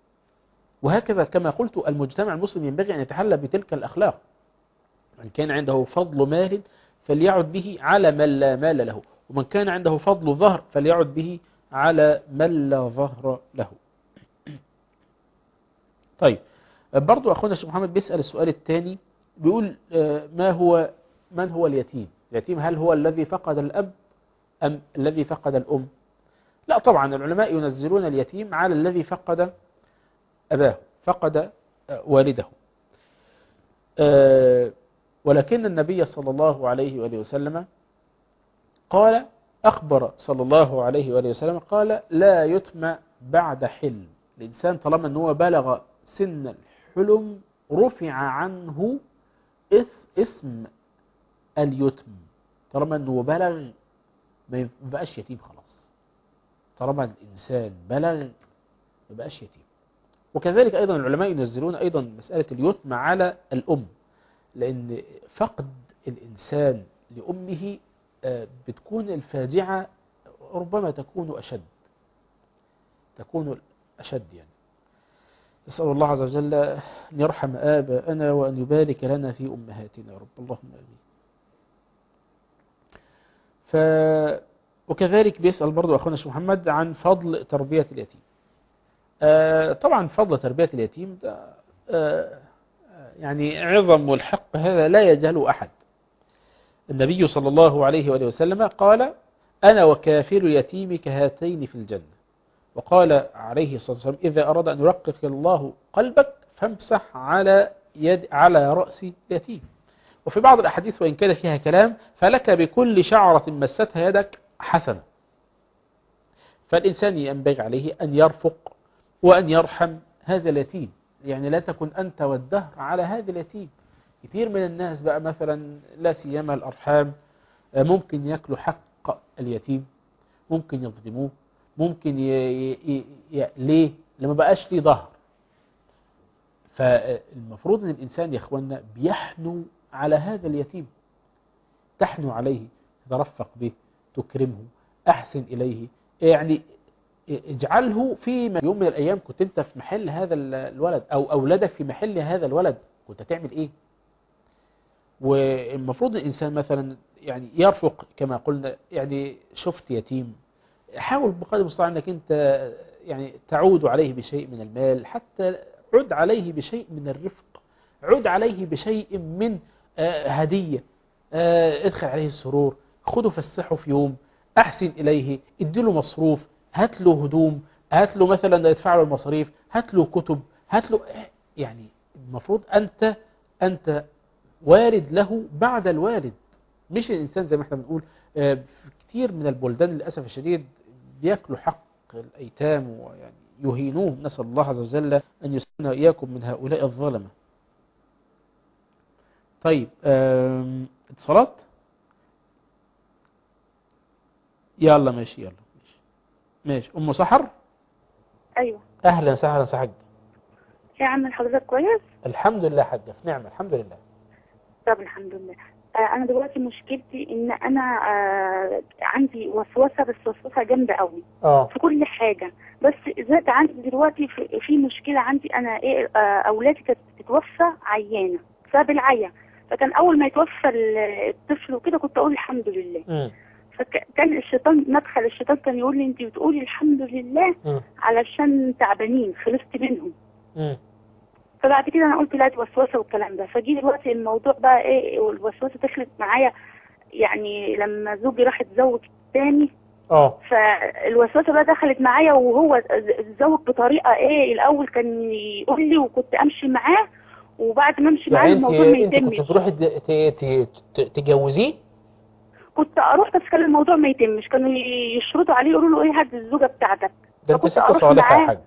E: وهكذا كما قلت المجتمع المسلم ينبغي أن يتحلى بتلك الأخلاق من كان عنده فضل مال فليعد به على من لا مال له ومن كان عنده فضل ظهر فليعد به على من لا ظهر له طيب برضو أخونا الشيخ محمد بيسأل السؤال الثاني بيقول آه، ما هو من هو اليتيم اليتيم هل هو الذي فقد الأب أم الذي فقد الأم لا طبعا العلماء ينزلون اليتيم على الذي فقد أباه فقد آه، والده آه، ولكن النبي صلى الله عليه وآله وسلم قال أخبر صلى الله عليه وآله وسلم قال لا يتم بعد حلم الإنسان طالما أنه بلغ سن الحلم رفع عنه إث- اسم اليتم طالما أنه بلغ ما يبقاش يتيم خلاص طالما الإنسان بلغ ما يبقاش يتيم وكذلك أيضا العلماء ينزلون أيضا مسألة اليتم على الأم لأن فقد الإنسان لأمه آه، بتكون الفاجعة ربما تكون أشد تكون أشد يعني نسأل الله عز وجل أن يرحم آباءنا وأن يبارك لنا في أمهاتنا يا رب اللهم آمين ف وكذلك بيسأل برضو أخونا الشيخ محمد عن فضل تربية اليتيم آه، طبعا فضل تربية اليتيم ده آه، يعني عظم والحق هذا لا يجهله أحد النبي صلى الله عليه وآله وسلم قال أنا وكافر اليتيم كهاتين في الجنة وقال عليه الصلاة والسلام إذا أراد أن يرقق الله قلبك فامسح على يد على رأس اليتيم وفي بعض الأحاديث وإن كان فيها كلام فلك بكل شعرة مستها يدك حسنة فالإنسان ينبغي عليه أن يرفق وأن يرحم هذا اليتيم يعني لا تكن أنت والدهر على هذا اليتيم كثير من الناس بقى مثلا لا سيما الأرحام آه، ممكن يأكلوا حق اليتيم ممكن يظلموه ممكن ي... ي... ي... ليه لما بقاش ليه ظهر فالمفروض ان الانسان يا اخوانا بيحنو على هذا اليتيم تحنو عليه ترفق به تكرمه احسن اليه يعني اجعله في يوم من الايام كنت انت في محل هذا الولد او اولادك في محل هذا الولد كنت هتعمل ايه والمفروض الانسان مثلا يعني يرفق كما قلنا يعني شفت يتيم حاول بقدر المستطاع انك انت يعني تعود عليه بشيء من المال حتى عد عليه بشيء من الرفق عد عليه بشيء من آه، هدية آه، ادخل عليه السرور خده فسحه في يوم احسن اليه اديله مصروف هات له هدوم هات له مثلا ادفع له المصاريف هات له كتب هات له يعني المفروض انت انت وارد له بعد الوالد مش الانسان زي ما احنا بنقول آه، في كتير من البلدان للاسف الشديد بياكلوا حق الايتام ويعني يهينوهم نسال الله عز وجل ان يسلمنا واياكم من هؤلاء الظلمه طيب آم، اتصالات يلا ماشي يلا ماشي ماشي ام سحر
L: ايوه
E: اهلا وسهلا يا حاج
L: يا عم حضرتك كويس
E: الحمد لله حاجه في نعمه الحمد لله
L: طب الحمد لله آه انا دلوقتي مشكلتي ان انا آه عندي وسوسه بس وسوسه جامده قوي
E: اه
L: في كل حاجه بس زاد عندي دلوقتي في, في مشكله عندي انا ايه آه اولادي كانت بتتوفى عيانه بسبب العيا فكان اول ما يتوفى ال- الطفل وكده كنت اقول الحمد لله
E: مم.
L: فكان الشيطان مدخل الشيطان كان يقول لي انت بتقولي الحمد لله
E: مم.
L: علشان تعبانين خلصت منهم
E: مم.
L: فبعد كده انا قلت لا دي وسوسه والكلام ده فجي دلوقتي الموضوع بقى ايه والوسوسه دخلت معايا يعني لما زوجي راح اتزوج تاني
E: اه
L: فالوسوسه بقى دخلت معايا وهو اتزوج بطريقه ايه الاول كان يقول لي وكنت امشي معاه وبعد ما امشي معاه
E: يعني انت
L: الموضوع ما
E: انت كنت
L: يتمش
E: تروحي ت- ت- ت- ت- تجوزيه
L: كنت اروح بس كان الموضوع ما يتمش كانوا يشرطوا عليه يقولوا له ايه هات الزوجه بتاعتك
E: ده انت
L: فكنت
E: ست
L: أروح
E: صالحه يا
L: معاه.
E: حاجه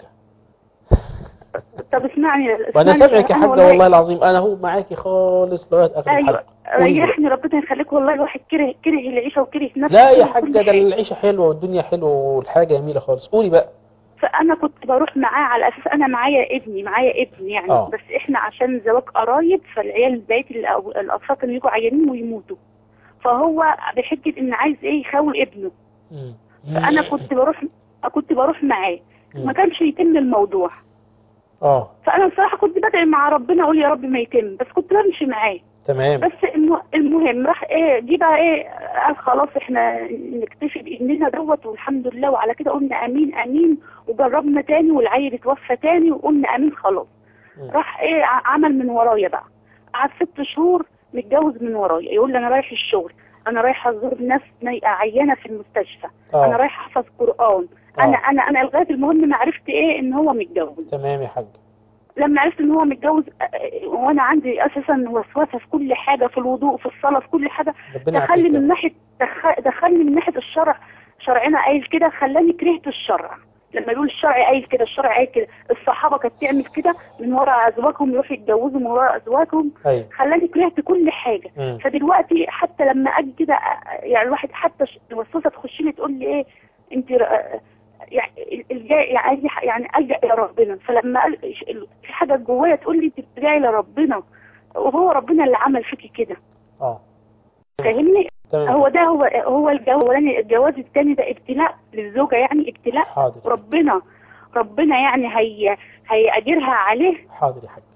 L: طب اسمعني
E: وانا
L: اسمعني
E: سامعك يا
L: أنا
E: حاجه والله العظيم انا هو معاكي خالص لغايه اخر
L: ايوه
E: الحلقه قولي لي.
L: ريحني ربنا يخليك والله الواحد كره كره العيشه وكره نفسه
E: لا يا
L: وكره
E: حاجه
L: كل
E: ده
L: حاجة.
E: العيشه حلوه والدنيا حلوه والحياه جميله خالص قولي بقى
L: فانا كنت بروح معاه على اساس انا معايا ابني معايا ابن يعني
E: آه.
L: بس احنا عشان زواج قرايب فالعيال بقيه الأو- الاطفال كانوا يجوا عيانين ويموتوا فهو بحجه ان عايز ايه يخاوي ابنه
E: مم.
L: فانا كنت بروح كنت بروح معاه
E: مم.
L: ما كانش يتم الموضوع
E: اه
L: فانا بصراحه كنت بدعي مع ربنا اقول يا رب ما يتم بس كنت بمشي معاه
E: تمام
L: بس الم- المهم راح ايه دي بقى ايه قال خلاص احنا نكتفي بابننا دوت والحمد لله وعلى كده قلنا امين امين وجربنا تاني والعيل اتوفى تاني وقلنا امين خلاص
E: مم.
L: راح ايه ع- عمل من ورايا بقى قعد ست شهور متجوز من ورايا يقول لي انا رايح الشغل انا رايح ازور ناس نايقه عيانه في المستشفى
E: آه.
L: انا رايح احفظ قران
E: آه.
L: انا انا انا لغايه المهم ما عرفت ايه ان هو متجوز
E: تمام يا حاجه
L: لما عرفت ان هو متجوز آه، وانا عندي اساسا وسوسه في كل حاجه في الوضوء في الصلاه في كل حاجه
E: ربنا
L: دخلني
E: يعافيك
L: من ناحيه دخ- دخلني من ناحيه الشرع شرعنا قايل كده خلاني كرهت الشرع لما يقول الشرع قايل كده الشرع قايل كده الصحابه كانت تعمل كده من وراء ازواجهم يروحوا يتجوزوا من وراء ازواجهم
E: ايوه
L: خلاني كرهت كل حاجه
E: مم.
L: فدلوقتي حتى لما اجي كده آه، يعني الواحد حتى ش- الوسوسه تخش لي تقول لي ايه انت ر- يعني الجاي يعني أجي- يعني الجا الى ربنا فلما ال- ال- في حاجه جوايا تقول لي انت بترجعي لربنا وهو ربنا اللي عمل فيكي كده
E: اه
L: فاهمني
E: تمام
L: هو ده هو هو الجو الاولاني الجواز الثاني ده ابتلاء للزوجه يعني ابتلاء
E: حاضر
L: ربنا ربنا يعني هي هيأجرها عليه
E: حاضر يا حاج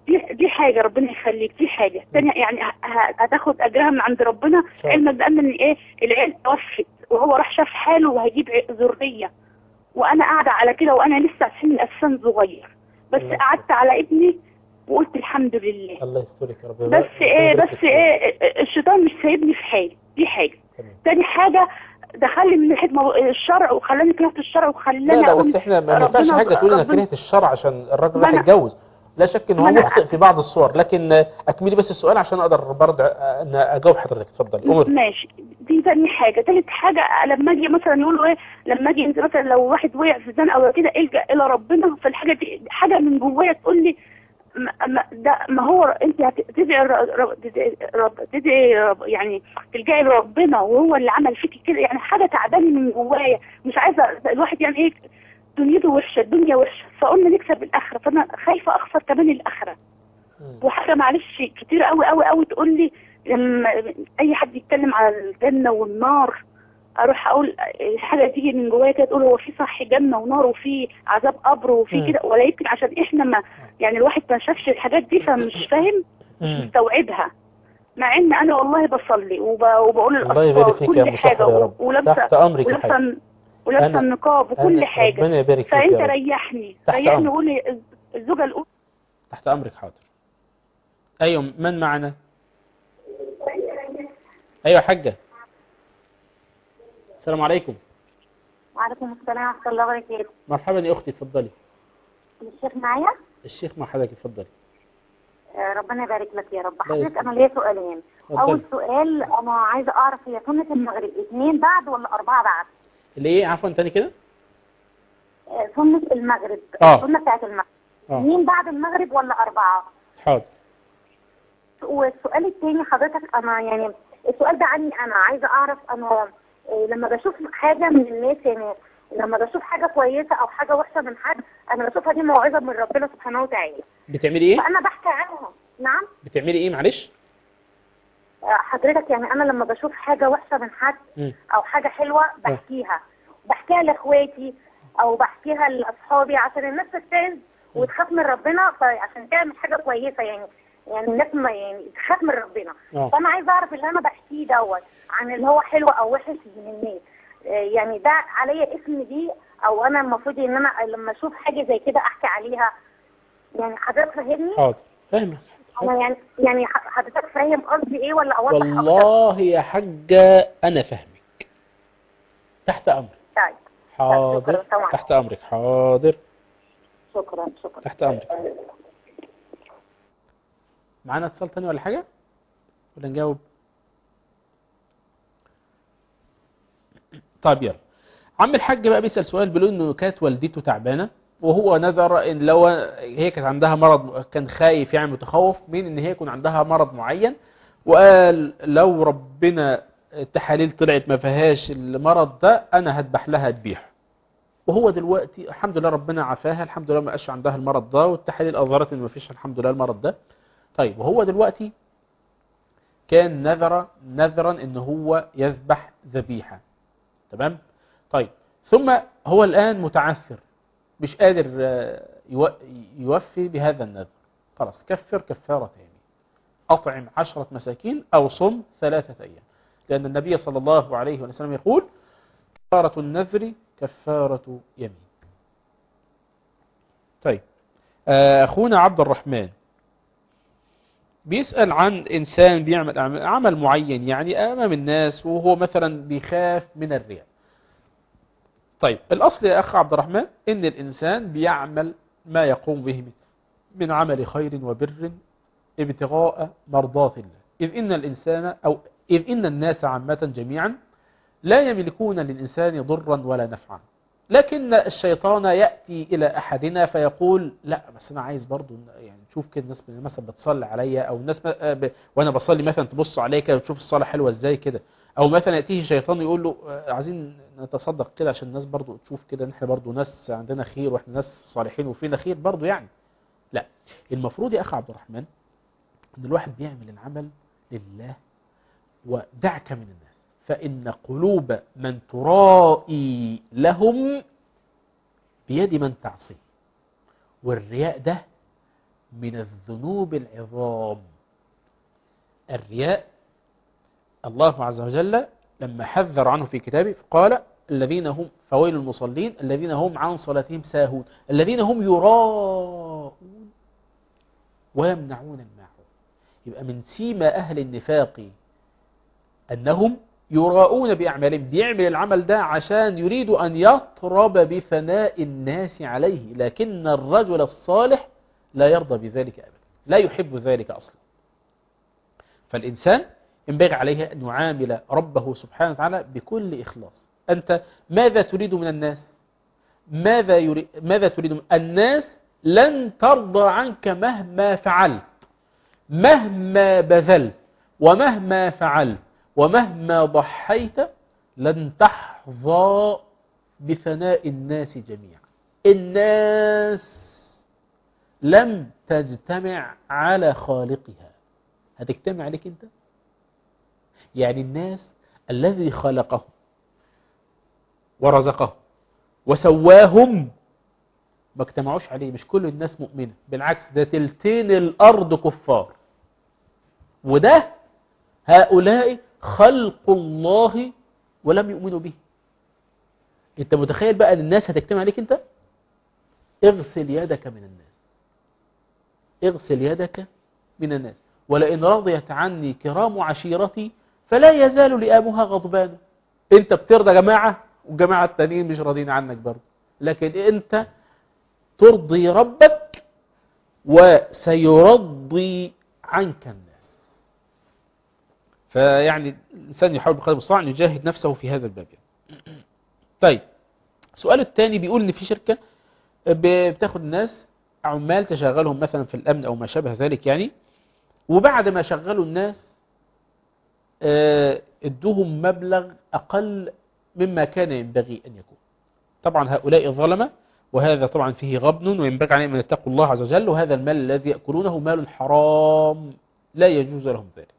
L: دي دي حاجه ربنا يخليك دي حاجه تانية يعني ه- ه- هتاخد اجرها من عند ربنا
E: شاء
L: علما بان إن ايه العيال توفت وهو راح شاف حاله وهيجيب ع- ذريه وانا قاعده على كده وانا لسه سن اساسا صغير بس
E: الله
L: قعدت على ابني وقلت الحمد لله
E: الله يسترك يا رب
L: بس ايه بس ايه الشيطان مش سايبني في حالي دي حاجه
E: تمام.
L: تاني حاجه دخلني من ناحيه مو- الشرع وخلاني كرهت الشرع وخلاني
E: لا لا
L: أقول
E: بس احنا ما ينفعش
L: ربنا-
E: حاجه تقول انا
L: ربنا-
E: كرهت الشرع عشان الراجل
L: ما
E: راح
L: أنا-
E: يتجوز لا شك ان هو
L: ما أنا-
E: مخطئ في بعض الصور لكن آه، اكملي بس السؤال عشان اقدر برضه آه، ان اجاوب حضرتك اتفضل امر
L: ماشي دي تاني حاجة تالت حاجة لما اجي مثلا يقولوا ايه لما اجي انت مثلا لو واحد وقع في زنقة او كده الجا الى ربنا فالحاجة دي حاجة من جوايا تقول لي ما ما- ده ما هو انت هتدعي ر- ر- تدعي رب- تدعي رب- يعني تلجئي لربنا وهو اللي عمل فيكي كده يعني حاجة تعباني من جوايا مش عايزة الواحد يعني ايه دنيته وحشة الدنيا وحشة فقلنا نكسب الآخرة فأنا خايفة أخسر كمان الآخرة وحاجة معلش كتير قوي قوي قوي تقول لي لما اي حد يتكلم على الجنة والنار اروح اقول حاجة تيجي من جوايا كده تقول هو في صح جنة ونار وفي عذاب قبر وفي
E: مم.
L: كده ولا يمكن عشان احنا ما يعني الواحد ما شافش الحاجات دي فمش فاهم مش مستوعبها مع ان انا والله بصلي وب... وبقول
E: الله يبارك فيك يا
L: كل
E: أم سحر
L: حاجة
E: يا رب.
L: ولابسة
E: تحت أمرك يا حاج.
L: ولابسة ولابسة
E: أنا-
L: النقاب وكل
E: أنا-
L: حاجة
E: ربنا يبارك فيك يا
L: فانت
E: رب.
L: ريحني
E: تحت
L: ريحني
E: أمرك.
L: قولي الزوجة الاولى
E: تحت امرك حاضر ايوه من معنا ايوه يا حاجه السلام عليكم
M: وعليكم السلام ورحمة الله وبركاته
E: مرحبا يا اختي اتفضلي
M: الشيخ معايا
E: الشيخ مع حضرتك اتفضلي
M: آه، ربنا يبارك لك يا رب
E: الله
M: حضرتك
E: يسلمك.
M: أنا ليا سؤالين
E: اتفضلي.
M: أول سؤال أنا عايزة أعرف هي سنة المغرب اثنين بعد ولا أربعة بعد
E: اللي ايه عفوا تاني كده
M: آه، سنة المغرب
E: آه.
M: السنة بتاعت المغرب
E: اه
M: اثنين بعد المغرب ولا أربعة
E: حاضر
M: والسؤال الثاني حضرتك أنا يعني السؤال ده عني أنا عايزة أعرف أنا آه، لما بشوف حاجة من الناس يعني لما بشوف حاجة كويسة أو حاجة وحشة من حد أنا بشوفها دي موعظة من ربنا سبحانه وتعالى
E: بتعملي ايه
M: فأنا بحكي عنها نعم
E: بتعملي ايه معلش
M: آه، حضرتك يعني انا لما بشوف حاجه وحشه من حد
E: مم.
M: او حاجه حلوه بحكيها بحكيها لاخواتي او بحكيها لاصحابي عشان الناس تتعظ وتخاف من ربنا فعشان تعمل حاجه كويسه يعني يعني الناس ما يعني تخاف من ربنا
E: آه.
M: فانا عايزه اعرف اللي انا بحكيه دوت عن اللي هو حلو او وحش من الناس آه، يعني ده عليا اسم دي او انا المفروض ان انا لما اشوف حاجه زي كده احكي عليها يعني حضرتك فاهمني
E: حاضر فاهمك
M: انا يعني يعني ح- حضرتك فاهم قصدي ايه ولا اوضح اكتر
E: والله يا حاجة أنا فاهمك تحت أمرك
M: طيب
E: حاضر
M: شكرا طبعا.
E: تحت أمرك حاضر
M: شكرا شكرا
E: تحت أمرك معانا اتصال تاني ولا حاجة ولا نجاوب طيب يلا عم الحاج بقى بيسأل سؤال بيقول انه كانت والدته تعبانة وهو نذر ان لو هي كانت عندها مرض كان خايف يعني متخوف من ان هي يكون عندها مرض معين وقال لو ربنا التحاليل طلعت ما فيهاش المرض ده انا هذبح لها ذبيحه وهو دلوقتي الحمد لله ربنا عافاها الحمد لله ما بقاش عندها المرض ده والتحاليل اظهرت ان ما فيش الحمد لله المرض ده طيب وهو دلوقتي كان نذر نذرا ان هو يذبح ذبيحه تمام طيب ثم هو الان متعثر مش قادر آه، يو- يوفي بهذا النذر خلاص كفر كفاره يمين أطعم عشرة مساكين أو صم ثلاثة أيام لأن النبي صلى الله عليه وسلم يقول كفارة النذر كفارة يمين طيب آه، أخونا عبد الرحمن بيسأل عن إنسان بيعمل أعمال- عمل معين يعني أمام الناس وهو مثلا بيخاف من الرياء طيب الأصل يا أخ عبد الرحمن إن الإنسان بيعمل ما يقوم به من- من عمل خير وبر ابتغاء مرضات الله إذ إن الإنسان أو إذ إن الناس عامة جميعا لا يملكون للإنسان ضرا ولا نفعا لكن الشيطان يأتي إلى أحدنا فيقول لا بس أنا عايز برضو يعني تشوف كده الناس مثلا بتصلي عليا أو الناس م- ب- وأنا بصلي مثلا تبص عليا كده وتشوف الصلاة حلوة إزاي كده أو مثلا يأتيه شيطان يقول له آه، عايزين نتصدق كده عشان الناس برضو تشوف كده إن إحنا برضو ناس عندنا خير وإحنا ناس صالحين وفينا خير برضو يعني لا المفروض يا أخ عبد الرحمن ان الواحد بيعمل العمل لله ودعك من الناس فإن قلوب من ترائي لهم بيد من تعصي والرياء ده من الذنوب العظام الرياء الله عز وجل لما حذر عنه في كتابه قال الذين هم فويل المصلين الذين هم عن صلاتهم ساهون الذين هم يراءون ويمنعون الماعون يبقى من سيما أهل النفاق أنهم يراءون بأعمالهم بيعمل العمل ده عشان يريد أن يطرب بثناء الناس عليه لكن الرجل الصالح لا يرضى بذلك أبدا لا يحب ذلك أصلا فالإنسان ينبغي عليه أن يعامل ربه سبحانه وتعالى بكل إخلاص أنت ماذا تريد من الناس ماذا, يريد ماذا تريد من الناس لن ترضى عنك مهما فعلت مهما بذلت ومهما فعلت ومهما ضحيت لن تحظى بثناء الناس جميعا الناس لم تجتمع على خالقها هتجتمع عليك انت يعني الناس الذي خلقهم ورزقهم وسواهم ما اجتمعوش عليه مش كل الناس مؤمنة بالعكس ده تلتين الأرض كفار وده هؤلاء خلق الله ولم يؤمنوا به انت متخيل بقى ان الناس هتجتمع عليك انت اغسل يدك من الناس اغسل يدك من الناس ولئن رضيت عني كرام عشيرتي فلا يزال لآمها غضبان انت بترضى جماعة والجماعة التانيين مش راضين عنك برضه لكن انت ترضي ربك وسيرضي عنك الناس فيعني الإنسان يحاول بقدر المستطاع أن يجاهد نفسه في هذا الباب يعني. طيب السؤال الثاني بيقول إن في شركة بتاخد الناس عمال تشغلهم مثلا في الأمن أو ما شابه ذلك يعني وبعد ما شغلوا الناس ادوهم مبلغ أقل مما كان ينبغي أن يكون طبعا هؤلاء ظلمة وهذا طبعا فيه غبن وينبغي عليهم أن يتقوا الله عز وجل وهذا المال الذي يأكلونه مال حرام لا يجوز لهم ذلك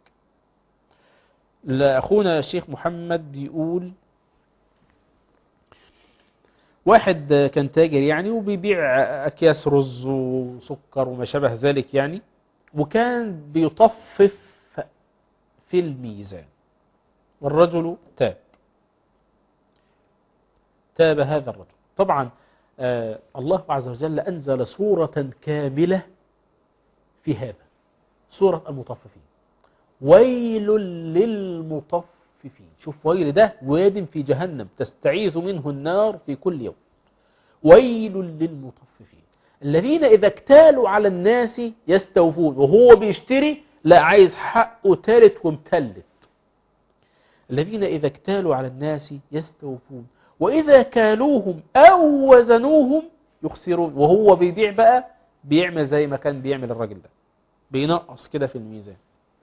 E: لأخونا الشيخ محمد يقول واحد كان تاجر يعني وبيبيع أكياس رز وسكر وما شابه ذلك يعني وكان بيطفف في الميزان والرجل تاب تاب هذا الرجل طبعا آه الله عز وجل أنزل سورة كاملة في هذا سورة المطففين ويل للمطففين شوف ويل ده واد في جهنم تستعيذ منه النار في كل يوم ويل للمطففين الذين إذا اكتالوا على الناس يستوفون وهو بيشتري لا عايز حقه تالت ومتلت الذين إذا اكتالوا على الناس يستوفون وإذا كالوهم أو وزنوهم يخسرون وهو بيبيع بقى بيعمل زي ما كان بيعمل الراجل ده بينقص كده في الميزان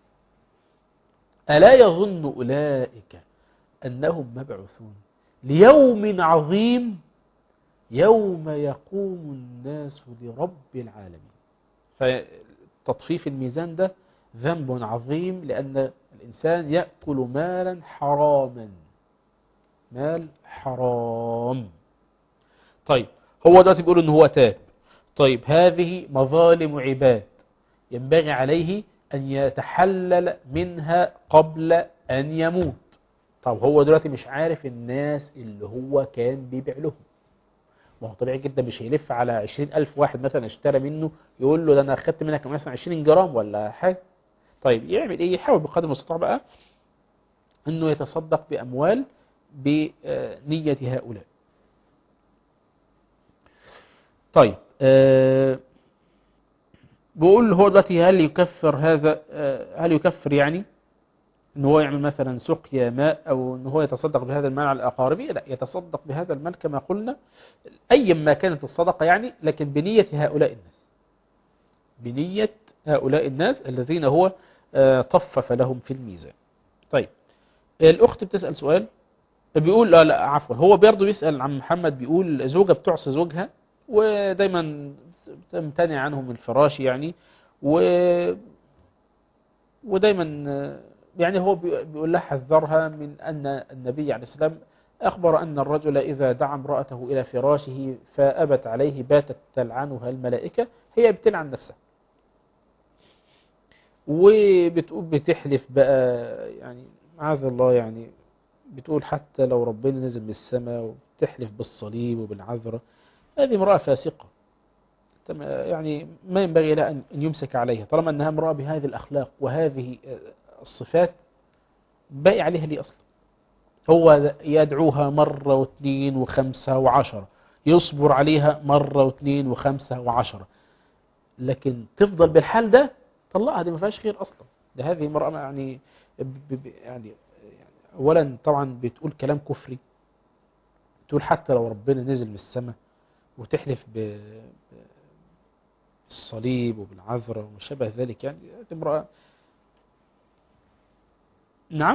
E: ألا يظن أولئك أنهم مبعوثون ليوم عظيم يوم يقوم الناس لرب العالمين فتطفيف الميزان ده ذنب عظيم لأن الإنسان يأكل مالا حراما مال حرام طيب هو دلوقتي بيقول ان هو تاب طيب هذه مظالم عباد ينبغي عليه أن يتحلل منها قبل أن يموت طب هو دلوقتي مش عارف الناس اللي هو كان بيبيع لهم ما هو طبيعي جدا مش هيلف على عشرين ألف واحد مثلا اشترى منه يقول له ده أنا أخدت منك مثلا عشرين جرام ولا حاجة طيب يعمل إيه يحاول بقدر المستطاع بقى أنه يتصدق بأموال بنية هؤلاء طيب أه بقول هو دلوقتي هل يكفر هذا هل يكفر يعني ان هو يعمل مثلا سقيا ماء او ان هو يتصدق بهذا المال على اقاربه لا يتصدق بهذا المال كما قلنا اي ما كانت الصدقه يعني لكن بنيه هؤلاء الناس بنيه هؤلاء الناس الذين هو طفف لهم في الميزان طيب الاخت بتسال سؤال بيقول لا لا عفوا هو برضه بيسال عن محمد بيقول زوجه بتعصي زوجها ودايما تمتنع عنهم الفراش يعني و ودايما يعني هو بيقول لها حذرها من أن النبي عليه السلام أخبر أن الرجل إذا دعا امرأته إلى فراشه فأبت عليه باتت تلعنها الملائكة هي بتلعن نفسها وبتقول بتحلف بقى يعني معاذ الله يعني بتقول حتى لو ربنا نزل من السماء وبتحلف بالصليب وبالعذراء هذه امرأة فاسقة تم- يعني ما ينبغي لها أن أن يمسك عليها طالما أنها امرأة بهذه الأخلاق وهذه الصفات باقي عليها ليه أصلا هو يدعوها مرة واثنين وخمسة وعشرة يصبر عليها مرة واثنين وخمسة وعشرة لكن تفضل بالحال ده طلقها دي ما فيهاش خير أصلا ده هذه امرأة يعني ب- ب- يعني أولا طبعا بتقول كلام كفري تقول حتى لو ربنا نزل من السماء وتحلف ب- بالصليب وبالعذراء وما شابه ذلك يعني هذه امرأة نعم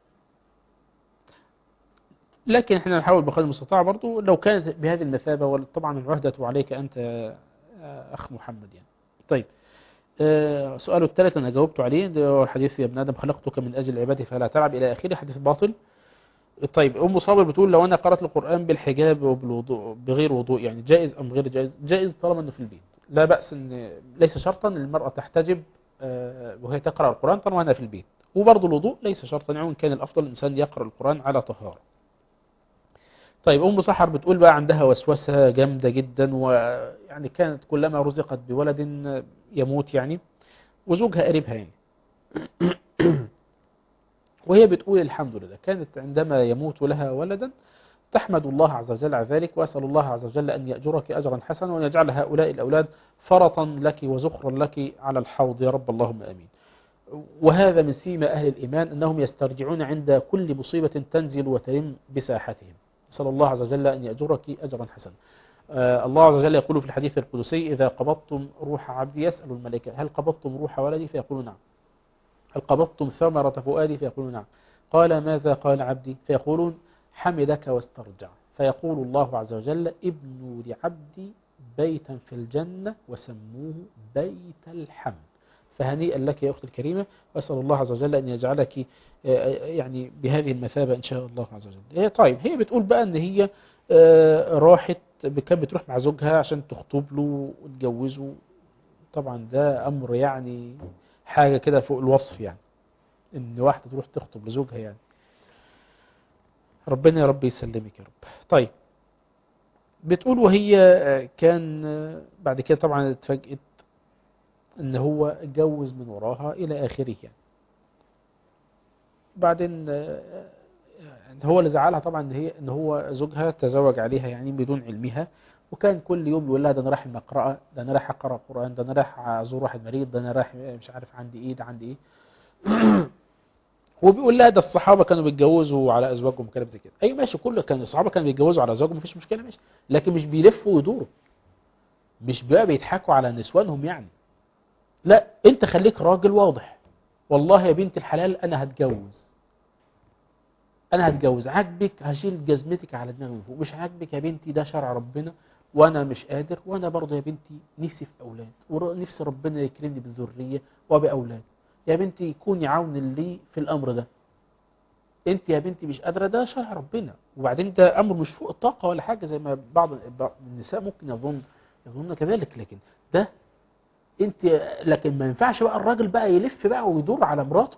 E: لكن احنا نحاول بقدر المستطاع برضو لو كانت بهذه المثابة طبعا العهدة عليك أنت يا أخ محمد يعني طيب آه، سؤاله الثالث أنا جاوبت عليه ده هو الحديث يا ابن آدم خلقتك من أجل عبادي فلا تلعب إلى آخره حديث باطل طيب أم صابر بتقول لو أنا قرأت القرآن بالحجاب وبالوضوء بغير وضوء يعني جائز أم غير جائز جائز طالما أنه في البيت لا بأس أن ليس شرطا أن المرأة تحتجب آه، وهي تقرأ القرآن طالما أنها في البيت وبرضه الوضوء ليس شرطا يعني كان الأفضل الإنسان يقرأ القرآن على طهارة طيب أم سحر بتقول بقى عندها وسوسة جامدة جدا ويعني كانت كلما رزقت بولد يموت يعني وزوجها قريبها يعني وهي بتقول الحمد لله كانت عندما يموت لها ولدا تحمد الله عز وجل على ذلك وأسأل الله عز وجل أن يأجرك أجرا حسنا وأن يجعل هؤلاء الأولاد فرطا لك وزخرا لك على الحوض يا رب اللهم أمين وهذا من سيما أهل الإيمان أنهم يسترجعون عند كل مصيبة تنزل وترم بساحتهم نسأل الله عز وجل أن يأجرك أجرا حسنا آه الله عز وجل يقول في الحديث القدسي إذا قبضتم روح عبدي يسأل الملائكة هل قبضتم روح ولدي فيقولون نعم هل قبضتم ثمرة فؤادي فيقولون نعم قال ماذا قال عبدي فيقولون حمدك واسترجع فيقول الله عز وجل ابنوا لعبدي بيتا في الجنة وسموه بيت الحمد فهنيئا لك يا أختي الكريمة وأسأل الله عز وجل أن يجعلك آه، يعني بهذه المثابة إن شاء الله عز وجل هي طيب هي بتقول بقى أن هي آه، راحت كانت بتروح مع زوجها عشان تخطب له وتجوزه طبعا ده أمر يعني حاجة كده فوق الوصف يعني إن واحدة تروح تخطب لزوجها يعني ربنا يا رب يسلمك يا رب طيب بتقول وهي آه، كان آه، بعد كده طبعا اتفاجئت ان هو اتجوز من وراها الى اخره يعني بعدين آه، يعني هو اللي زعلها طبعا ان هي ان هو زوجها تزوج عليها يعني بدون علمها وكان كل يوم يقول لها ده انا رايح المقرأة ده انا رايح اقرا قرآن ده انا رايح ازور واحد مريض ده انا رايح مش عارف عندي ايه ده عندي ايه وبيقول لها ده الصحابة كانوا بيتجوزوا على ازواجهم كلام زي كده ايوه ماشي كله كان الصحابة كانوا بيتجوزوا على ازواجهم مفيش مشكلة ماشي لكن مش بيلفوا ويدوروا مش بقى بيضحكوا على نسوانهم يعني لا انت خليك راجل واضح والله يا بنت الحلال انا هتجوز انا هتجوز عاجبك هشيل جزمتك على دماغي من فوق مش عاجبك يا بنتي ده شرع ربنا وانا مش قادر وانا برضه يا بنتي نفسي في اولاد ونفسي ربنا يكرمني بالذريه وباولاد يا بنتي كوني عون لي في الامر ده انت يا بنتي مش قادره ده شرع ربنا وبعدين ده امر مش فوق الطاقه ولا حاجه زي ما بعض بعض النساء ممكن يظن يظن كذلك لكن ده انت لكن ما ينفعش بقى الراجل بقى يلف بقى ويدور على مراته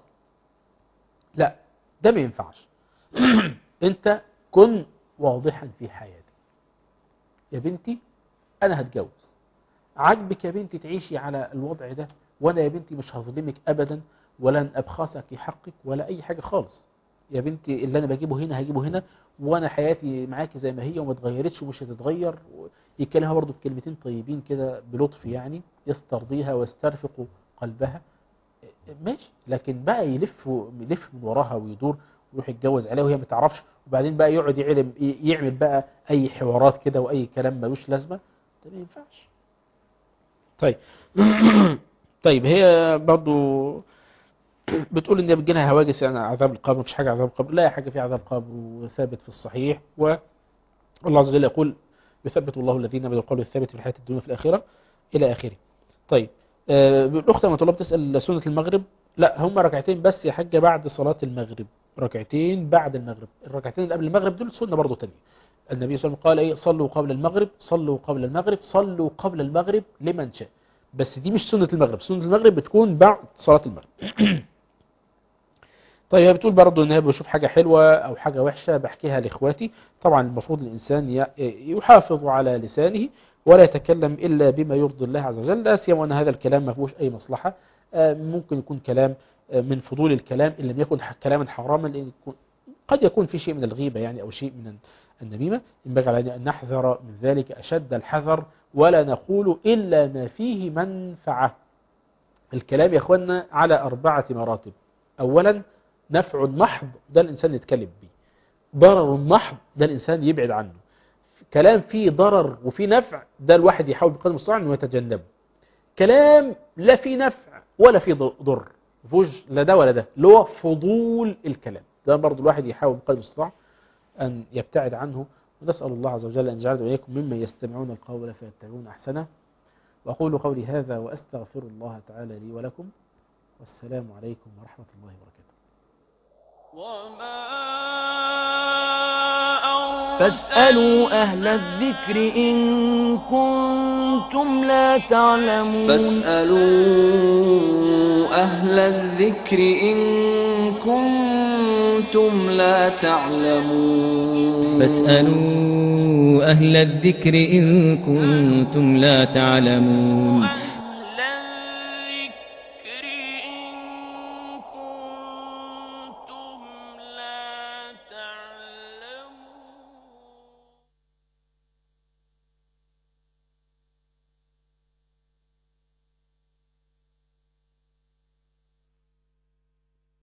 E: لا ده ما ينفعش انت كن واضحا في حياتك يا بنتي انا هتجوز عاجبك يا بنتي تعيشي على الوضع ده وانا يا بنتي مش هظلمك ابدا ولن ابخسك حقك ولا اي حاجة خالص يا بنتي اللي انا بجيبه هنا هجيبه هنا وانا حياتي معاكي زي ما هي وما اتغيرتش ومش هتتغير يكلمها برضو بكلمتين طيبين كده بلطف يعني يسترضيها ويسترفق قلبها ماشي لكن بقى يلف يلف من وراها ويدور ويروح يتجوز عليها وهي ما تعرفش وبعدين بقى يقعد يعلم يعمل بقى اي حوارات كده واي كلام ملوش لازمه ده ما ينفعش طيب طيب هي برضو بتقول ان بتجي لها هواجس يعني عذاب القبر مفيش حاجه عذاب القبر لا يا حاجه في عذاب قبر وثابت في الصحيح و الله عز وجل يقول يثبت الله الذين بالقول الثابت في الحياه الدنيا وفي الاخره الى اخره طيب آه، الاخت لما طلبت تسال سنه المغرب لا هم ركعتين بس يا حاجه بعد صلاه المغرب ركعتين بعد المغرب الركعتين اللي قبل المغرب دول سنه برضه ثانيه النبي صلى الله عليه وسلم قال ايه صلوا قبل المغرب صلوا قبل المغرب صلوا قبل المغرب لمن شاء بس دي مش سنة المغرب سنة المغرب بتكون بعد صلاة المغرب طيب هي بتقول برضه ان هي بشوف حاجة حلوة او حاجة وحشة بحكيها لاخواتي طبعا المفروض الانسان ي- يحافظ على لسانه ولا يتكلم الا بما يرضي الله عز وجل لا سيما ان هذا الكلام ما فيهوش اي مصلحة آه، ممكن يكون كلام آه، من فضول الكلام ان لم يكن ح- كلاما حراما لان يكون- قد يكون في شيء من الغيبة يعني او شيء من النميمة ينبغي علينا ان نحذر من ذلك اشد الحذر ولا نقول الا ما فيه منفعة الكلام يا اخوانا على اربعة مراتب اولا نفع محض ده الإنسان يتكلم بيه ضرر محض ده الإنسان يبعد عنه كلام فيه ضرر وفيه نفع ده الواحد يحاول بقدر المستطاع انه يتجنبه كلام لا فيه نفع ولا فيه ض- ضر مفيهوش لا ده ولا ده اللي هو فضول الكلام ده برضه الواحد يحاول بقدر المستطاع أن يبتعد عنه ونسأل الله عز وجل أن يجعلنا وإياكم ممن يستمعون القول فيتبعون أحسنه وأقول قولي هذا وأستغفر الله تعالى لي ولكم والسلام عليكم ورحمة الله وبركاته
A: فاسألوا أهل الذكر إن كنتم لا تعلمون
B: فاسألوا أهل الذكر إن كنتم لا تعلمون
C: فاسألوا أهل الذكر إن كنتم لا تعلمون